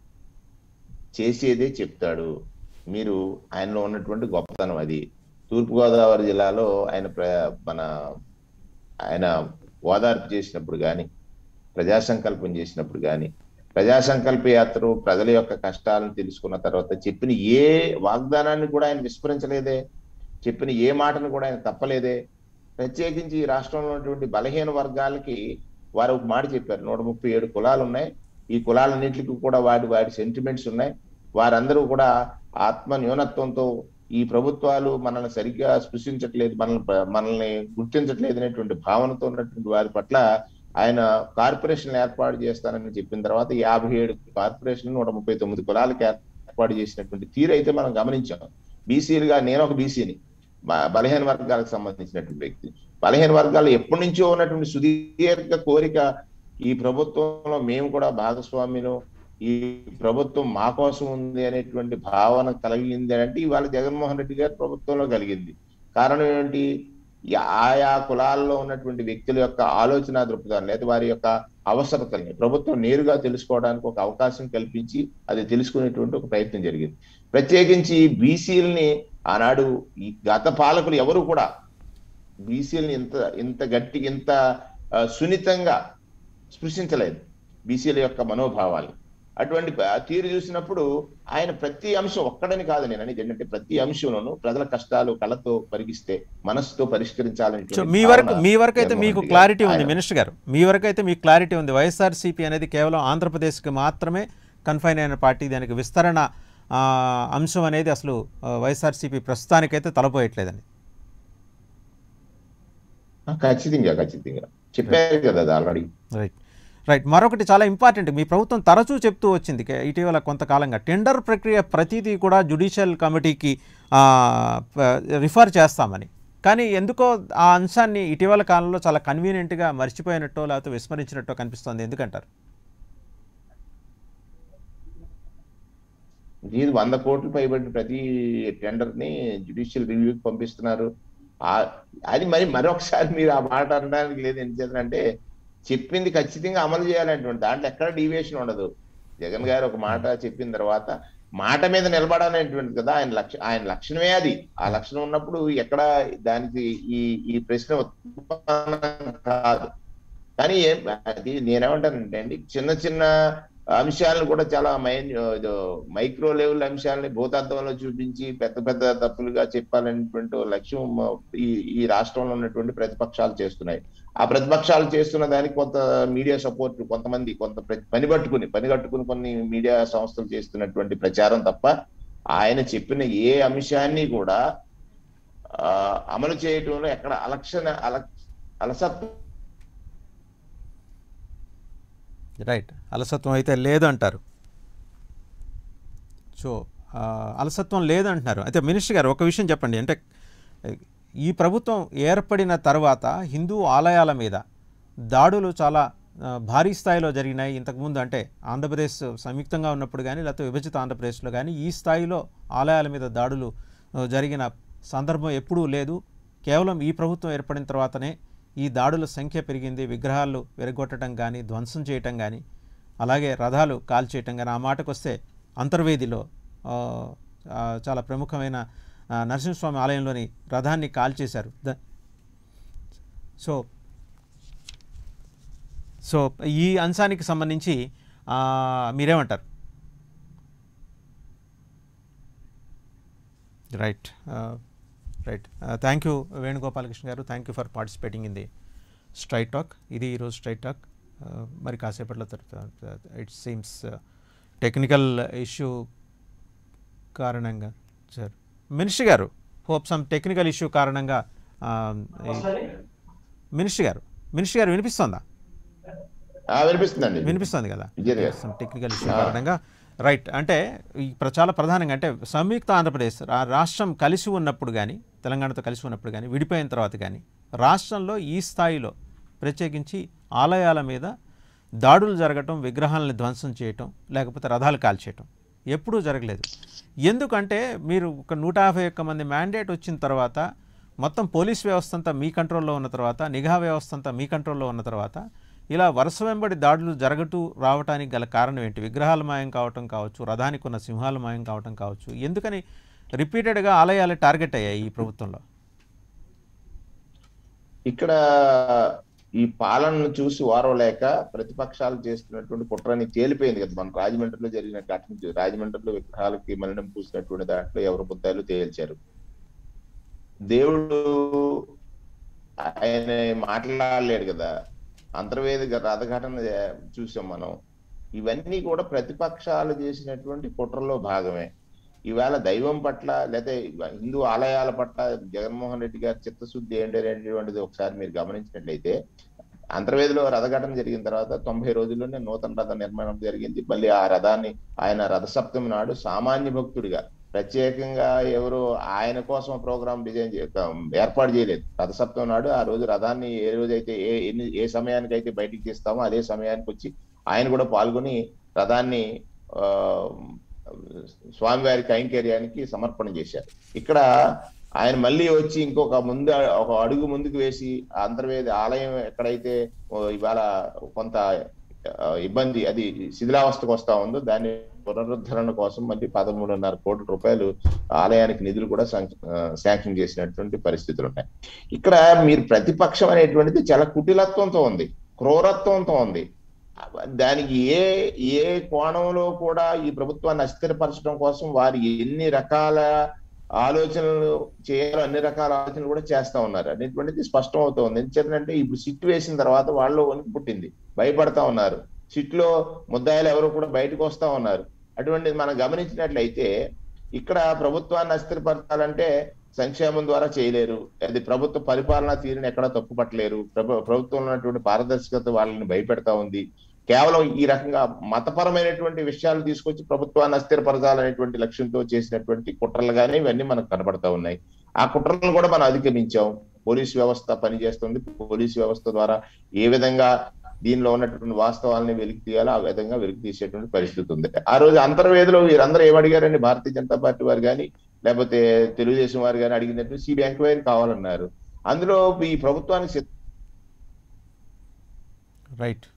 B: చేసేదే చెప్తాడు మీరు ఆయనలో ఉన్నటువంటి గొప్పతనం అది తూర్పుగోదావరి జిల్లాలో ఆయన ప్ర- మన ఆయన ఓదార్పు చేసినప్పుడు కానీ ప్రజా సంకల్పం చేసినప్పుడు కానీ ప్రజా సంకల్ప యాత్ర ప్రజల యొక్క కష్టాలను తెలుసుకున్న తర్వాత చెప్పిన ఏ వాగ్దానాన్ని కూడా ఆయన విస్మరించలేదే చెప్పిన ఏ మాటను కూడా ఆయన తప్పలేదే ప్రత్యేకించి ఈ రాష్ట్రంలో ఉన్నటువంటి బలహీన వర్గాలకి వారు ఒక మాట చెప్పారు నూట ముప్పై ఏడు కులాలు ఉన్నాయి ఈ కులాలన్నింటికి కూడా వాటి వాటి సెంటిమెంట్స్ ఉన్నాయి వారందరూ కూడా ఆత్మ న్యూనత్వంతో ఈ ప్రభుత్వాలు మనల్ని సరిగ్గా స్పృశించట్లేదు మనల్ని మనల్ని గుర్తించట్లేదు అనేటువంటి భావనతో ఉన్నటువంటి వారి పట్ల ఆయన కార్పొరేషన్ ఏర్పాటు చేస్తానని చెప్పిన తర్వాత యాభై ఏడు కార్పొరేషన్ నూట ముప్పై తొమ్మిది కులాలకు ఏర్పాటు చేసినటువంటి తీరు అయితే మనం గమనించాం బీసీలుగా నేను ఒక బీసీని బలహీన వర్గాలకు సంబంధించినటువంటి వ్యక్తి బలహీన వర్గాలు ఎప్పటి నుంచో ఉన్నటువంటి సుదీర్ఘ కోరిక ఈ ప్రభుత్వంలో మేము కూడా భాగస్వామ్యం ఈ ప్రభుత్వం మా కోసం ఉంది అనేటువంటి భావన కలిగింది అంటే ఇవాళ జగన్మోహన్ రెడ్డి గారి ప్రభుత్వంలో కలిగింది కారణం ఏంటి ఈ ఆయా కులాల్లో ఉన్నటువంటి వ్యక్తుల యొక్క ఆలోచన దృక్పథాన్ని లేదా వారి యొక్క అవసరతల్ని ప్రభుత్వం నేరుగా తెలుసుకోవడానికి ఒక అవకాశం కల్పించి అది తెలుసుకునేటువంటి ఒక ప్రయత్నం జరిగింది ప్రత్యేకించి బీసీలని ఆనాడు ఈ గత పాలకులు ఎవరు కూడా బీసీలని ఇంత ఇంత గట్టి ఇంత ఆ, సున్నితంగా స్పృశించలేదు బీసీల యొక్క మనోభావాలు అటువంటి ప- తీరు చూసినప్పుడు ఆయన ప్రతి అంశం ఒక్కడని కాదు నేను అనేది ఏంటంటే ప్రతి అంశంలోనూ ప్రజల కష్టాలు కళతో పరిగిస్తే మనస్సుతో పరిష్కరించాలని
A: సో మీ వరకు మీ వరకు అయితే మీకు క్లారిటీ ఉంది మినిస్టర్ గారు మీ వరకు అయితే మీకు క్లారిటీ ఉంది వైఎస్ఆర్సీపీ అనేది కేవలం ఆంధ్రప్రదేశ్కి మాత్రమే కన్ఫైన్ అయిన పార్టీ దానికి విస్తరణ ఆ, అంశం అనేది అసలు ఆ, వైఎస్ఆర్సీపీ ప్రస్తుతానికైతే తలపోయట్లేదని
B: ఖచ్చితంగా ఖచ్చితంగా చెప్పారు కదా అది ఆల్రెడీ
A: రైట్ రైట్ మరొకటి చాలా ఇంపార్టెంట్ మీ ప్రభుత్వం తరచూ చెప్తూ వచ్చింది కే- ఇటీవల కొంతకాలంగా టెండర్ ప్రక్రియ ప్రతిదీ కూడా జుడిషియల్ కమిటీకి ఆ, ప- రిఫర్ చేస్తామని కానీ ఎందుకో ఆ అంశాన్ని ఇటీవల కాలంలో చాలా కన్వీనియంట్గా మర్చిపోయినట్టో లేకపోతే విస్మరించినట్టో కనిపిస్తోంది ఎందుకంటారు
B: ఇది వంద కోట్లు పైబడి ప్రతి టెండర్ ని జ్యుడిషియల్ రివ్యూకి పంపిస్తున్నారు ఆ- అది మరి మరొకసారి మీరు ఆ మాట అనడానికి లేదు ఏం చేద్దంటే చెప్పింది ఖచ్చితంగా అమలు చేయాలనేటువంటి దాంట్లో ఎక్కడ డీవియేషన్ ఉండదు జగన్ గారు ఒక మాట చెప్పిన తర్వాత మాట మీద నిలబడాలనేటువంటిది కదా ఆయన లక్ష ఆయన లక్షణమే అది ఆ లక్షణం ఉన్నప్పుడు ఎక్కడ దానికి ఈ ఈ ప్రశ్న ఉత్పన్నం కాదు కానీ ఏం అది నేనేమంటానంటే అండి చిన్న చిన్న అంశాలను కూడా చాలా మైన్ ఇదో మైక్రో లెవెల్ అంశాలని భూతార్థంలో చూపించి పెద్ద పెద్ద తప్పులుగా చెప్పాలనేటువంటి లక్ష్యం మ- ఈ ఈ రాష్ట్రంలో ఉన్నటువంటి ప్రతిపక్షాలు చేస్తున్నాయి ఆ ప్రతిపక్షాలు చేస్తున్న దానికి కొంత మీడియా సపోర్ట్ కొంతమంది కొంత ప్ర- పని పట్టుకుని పని కట్టుకుని కొన్ని మీడియా సంస్థలు చేస్తున్నటువంటి ప్రచారం తప్ప ఆయన చెప్పిన ఏ అంశాన్ని కూడా ఆ, అమలు చేయటంలో ఎక్కడ అలక్షణ అల అలసత్వం
A: రైట్ అలసత్వం అయితే లేదు అంటారు సో ఆ, అలసత్వం లేదు అంటున్నారు అయితే మినిస్టర్ గారు ఒక విషయం చెప్పండి అంటే ఈ ప్రభుత్వం ఏర్పడిన తర్వాత హిందూ ఆలయాల మీద దాడులు చాలా ఆ, భారీ స్థాయిలో జరిగినాయి ఇంతకుముందు అంటే ఆంధ్రప్రదేశ్ సంయుక్తంగా ఉన్నప్పుడు కానీ లేకపోతే విభజిత ఆంధ్రప్రదేశ్లో కానీ ఈ స్థాయిలో ఆలయాల మీద దాడులు ఆ, జరిగిన సందర్భం ఎప్పుడూ లేదు కేవలం ఈ ప్రభుత్వం ఏర్పడిన తర్వాతనే ఈ దాడుల సంఖ్య పెరిగింది విగ్రహాలు విరగొట్టడం కానీ ధ్వంసం చేయటం కానీ అలాగే రథాలు కాల్చేయటం కానీ ఆ మాటకు వస్తే అంతర్వేదిలో ఆ, ఆ, చాలా ప్రముఖమైన ఆ, నరసింహస్వామి ఆలయంలోని రథాన్ని కాల్చేశారు ద సో సో ఈ అంశానికి సంబంధించి ఆ, మీరేమంటారు right right thank you Venugopalakrishna గారు thank you for participating in the straight talk ఇది ఈరోజు స్ట్రైట్ టాక్ మరి కాసేపట్లో ఇట్ సీమ్స్ టెక్నికల్ ఇష్యూ కారణంగా సార్ మినిస్టర్ గారు హోప్ సమ్ టెక్నికల్ ఇష్యూ కారణంగా ఆ, ఈ- మినిస్టర్ గారు మినిస్టర్ గారు వినిపిస్తుందా
B: ఆ, వినిపిస్తుందండి
A: వినిపిస్తుంది కదా
B: విజయ్ గారు.
A: సమ్ టెక్నికల్ ఇష్యూ కారణంగా రైట్ అంటే ఈ ప్ర- చాలా ప్రధానంగా అంటే సంయుక్త ఆంధ్రప్రదేశ్ రా- రాష్ట్రం కలిసి ఉన్నప్పుడు కానీ తెలంగాణతో కలిసి ఉన్నప్పుడు కానీ విడిపోయిన తర్వాత కానీ రాష్ట్రంలో ఈ స్థాయిలో ప్రత్యేకించి ఆలయాల మీద దాడులు జరగటం విగ్రహాలను ధ్వంసం చేయటం లేకపోతే రథాలు కాల్చేయటం ఎప్పుడూ జరగలేదు ఎందుకంటే మీరు ఒక నూట యాభై ఒక్క మంది మ్యాండేట్ వచ్చిన తర్వాత మొత్తం పోలీస్ వ్యవస్థ అంతా మీ కంట్రోల్లో ఉన్న తర్వాత నిఘా వ్యవస్థ అంతా మీ కంట్రోల్లో ఉన్న తర్వాత ఇలా వరుస వెంబడి దాడులు జరగటూ రావడానికి గల కారణం ఏంటి విగ్రహాల మాయం కావటం కావచ్చు రథానికి ఉన్న సింహాల మాయం కావటం కావచ్చు ఎందుకని రిపీటెడ్గా ఆలయాలు టార్గెట్ అయ్యాయి ఈ ప్రభుత్వంలో
B: ఇక్కడ ఈ పాలనను చూసి ఓరవలేక ప్రతిపక్షాలు చేస్తున్నటువంటి కుట్రని తేలిపోయింది కదా మన రాజమండ్రిలో జరిగిన ఘటన చూ- రాజమండ్రిలో విగ్రహాలకి మలినం పూసినటువంటి దాంట్లో ఎవరు బుద్ధాలు తేల్చారు దేవుడు ఆయన మాట్లాడలేడు కదా అంతర్వేది రథఘటన చూసాం మనం ఇవన్నీ కూడా ప్రతిపక్షాలు చేసినటువంటి కుట్రలో భాగమే ఈవేళ దైవం పట్ల లేదా హిందూ ఆలయాల పట్ల జగన్మోహన్ రెడ్డి గారి చిత్తశుద్ధి ఏంటి అనేటువంటిది ఒకసారి మీరు గమనించినట్లయితే అంతర్వేదిలో రథఘటన జరిగిన తర్వాత తొంభై రోజుల్లోనే నూతన రథ నిర్మాణం జరిగింది మళ్ళీ ఆ రథాన్ని ఆయన రథసప్తమి నాడు సామాన్య భక్తుడిగా ప్రత్యేకంగా ఎవరు ఆయన కోసం ప్రోగ్రామ్ డిజైన్ చే- ఏర్పాటు చేయలేదు రథసప్తమి నాడు ఆ రోజు రథాన్ని ఏ రోజైతే ఏ ఎన్ని ఏ సమయానికి అయితే బయటికి తీస్తామో అదే సమయానికి వచ్చి ఆయన కూడా పాల్గొని రథాన్ని ఆ స్వామివారి కైంకర్యానికి సమర్పణ చేశారు ఇక్కడ ఆయన మళ్ళీ వచ్చి ఇంకొక ముందు ఒక అడుగు ముందుకు వేసి ఆ అంతర్వేది ఆలయం ఎక్కడైతే ఓ ఇవాళ కొంత ఆ, ఇబ్బంది అది శిథిలావస్థకు వస్తా ఉందో దాన్ని పునరుద్ధరణ కోసం మళ్ళీ పదమూడున్నర కోట్ల రూపాయలు ఆలయానికి నిధులు కూడా శాంక్- ఆ, శాంక్షన్ చేసినటువంటి పరిస్థితులు ఉన్నాయి ఇక్కడ మీరు ప్రతిపక్షం అనేటువంటిది చాలా కుటిలత్వంతో ఉంది క్రూరత్వంతో ఉంది దానికి ఏ ఏ కోణంలో కూడా ఈ ప్రభుత్వాన్ని అస్థిరపరచడం కోసం వారు ఎన్ని రకాల ఆలోచనలు చేయాలో అన్ని రకాల ఆలోచనలు కూడా చేస్తా ఉన్నారు అనేటువంటిది స్పష్టం అవుతోంది ఎందుకంటే ఇప్పుడు సిట్ వేసిన తర్వాత వాళ్ళు వణుకు పుట్టింది భయపడతా ఉన్నారు సిట్ లో ముద్దాయిలు ఎవరు కూడా బయటకు వస్తా ఉన్నారు అటువంటిది మనం గమనించినట్లయితే ఇక్కడ ప్రభుత్వాన్ని అస్థిరపరచాలంటే సంక్షేమం ద్వారా చేయలేరు అది ప్రభుత్వ పరిపాలనా తీరుని ఎక్కడా తప్పుపట్టలేరు ప్రభు ప్రభుత్వంలో ఉన్నటువంటి పారదర్శకత వాళ్ళని భయపెడతా ఉంది కేవలం ఈ రకంగా మతపరమైనటువంటి విషయాలు తీసుకొచ్చి ప్రభుత్వాన్ని అస్థిరపరచాలనేటువంటి లక్ష్యంతో చేసినటువంటి కుట్రలుగానే ఇవన్నీ మనకు కనబడతా ఉన్నాయి ఆ కుట్రలను కూడా మనం అధిగమించాం పోలీస్ వ్యవస్థ పనిచేస్తుంది పోలీస్ వ్యవస్థ ద్వారా ఏ విధంగా దీనిలో ఉన్నటువంటి వాస్తవాలని వెలికి తీయాలో ఆ విధంగా వెలికి తీసేటువంటి పరిస్థితి ఉంది ఆ రోజు అంతర్వేదిలో వీరందరూ ఏమడిగారని భారతీయ జనతా పార్టీ వారు కానీ లేకపోతే తెలుగుదేశం వారు కానీ అడిగినట్టు సిబిఐ ఎంక్వైరీ కావాలన్నారు అందులో ఈ ప్రభుత్వానికి సిద్ధ-
A: రైట్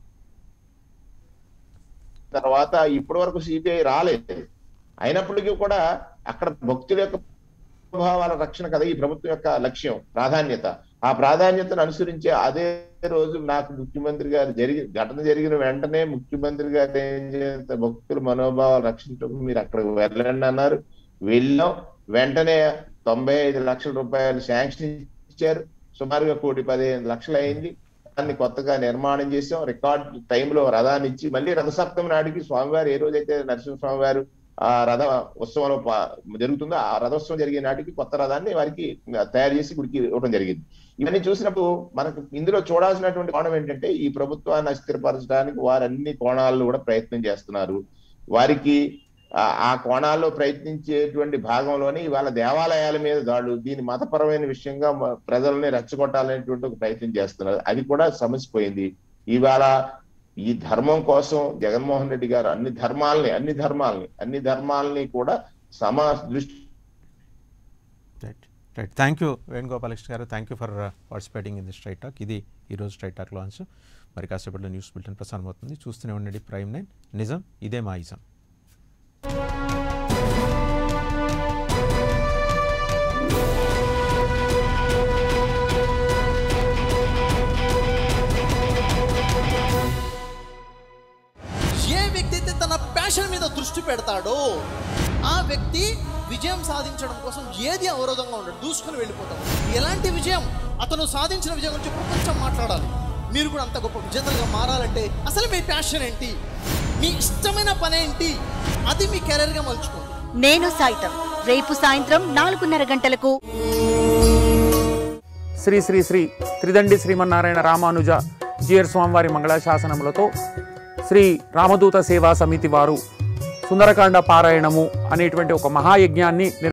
B: తర్వాత ఇప్పటి వరకు సిబిఐ రాలేదు అయినప్పటికీ కూడా అక్కడ భక్తుల యొక్క భావాల రక్షణ కదా ఈ ప్రభుత్వం యొక్క లక్ష్యం ప్రాధాన్యత ఆ ప్రాధాన్యతను అనుసరించే అదే రోజు నాకు ముఖ్యమంత్రి గారు జరిగి ఘటన జరిగిన వెంటనే ముఖ్యమంత్రి గారు ఏం చేస్తారు భక్తుల మనోభావాలు రక్షించడం మీరు అక్కడికి వెళ్ళండి అన్నారు వెళ్ళాం వెంటనే తొంభై ఐదు లక్షల రూపాయలు శాంక్షన్ ఇచ్చారు సుమారుగా కోటి పదిహేను లక్షలు అయింది దాన్ని కొత్తగా నిర్మాణం చేసాం రికార్డ్ టైంలో రథాన్ని ఇచ్చి మళ్ళీ రథసప్తమి నాటికి స్వామివారు ఏ రోజైతే నరసింహస్వామి వారు ఆ రథ ఉత్సవంలో పా- జరుగుతుందో ఆ రథోత్సవం జరిగే నాటికి కొత్త రథాన్ని వారికి తయారు చేసి గుడికి ఇవ్వడం జరిగింది ఇవన్నీ చూసినప్పుడు మనకు ఇందులో చూడాల్సినటువంటి కోణం ఏంటంటే ఈ ప్రభుత్వాన్ని అస్థిరపరచడానికి వారు అన్ని కోణాల్లో కూడా ప్రయత్నం చేస్తున్నారు వారికి ఆ- ఆ కోణాల్లో ప్రయత్నించేటువంటి భాగంలోనే ఇవాళ దేవాలయాల మీద దాడులు దీని మతపరమైన విషయంగా మ- ప్రజల్ని రెచ్చగొట్టాలనేటువంటి ఒక ప్రయత్నం చేస్తున్నారు అది కూడా సమసిపోయింది ఇవాళ ఈ ధర్మం కోసం జగన్మోహన్ రెడ్డి గారు అన్ని ధర్మాలని అన్ని ధర్మాలని అన్ని ధర్మాలని కూడా సమా దృష్టి
A: right right thank you Venugopalakrishna గారు thank you for participating in the straight talk ఇది ఈరోజు స్ట్రైట్ టాక్ లాంచ్ మరి కాసేపట్లో న్యూస్ బులెటిన్ ప్రసారం అవుతుంది చూస్తూనే ఉండండి ప్రైమ్ నైన్ నిజం ఇదే మా ఇజం
C: ఏ వ్యక్తి అయితే తన ప్యాషన్ మీద దృష్టి పెడతాడో ఆ వ్యక్తి విజయం సాధించడం కోసం ఏది అవరోధంగా ఉండడు దూసుకుని వెళ్ళిపోతాడు ఎలాంటి విజయం అతను సాధించిన విజయం గురించి ప్రపంచం మాట్లాడాలి మీరు కూడా అంత గొప్ప విజేతలుగా మారాలంటే అసలు మీ ప్యాషన్ ఏంటి మీ ఇష్టమైన పని ఏంటి అది మీ కెరీర్గా మలుచుకోండి
D: నేను సాయితం రేపు సాయంత్రం నాలుగున్నర గంటలకు
E: శ్రీ శ్రీ శ్రీ త్రిదండి శ్రీమన్నారాయణ రామానుజ జియర్ స్వామివారి మంగళాశాసనములతో శ్రీ రామదూత సేవా సమితి వారు సుందరకాండ పారాయణము అనేటువంటి ఒక మహాయజ్ఞాన్ని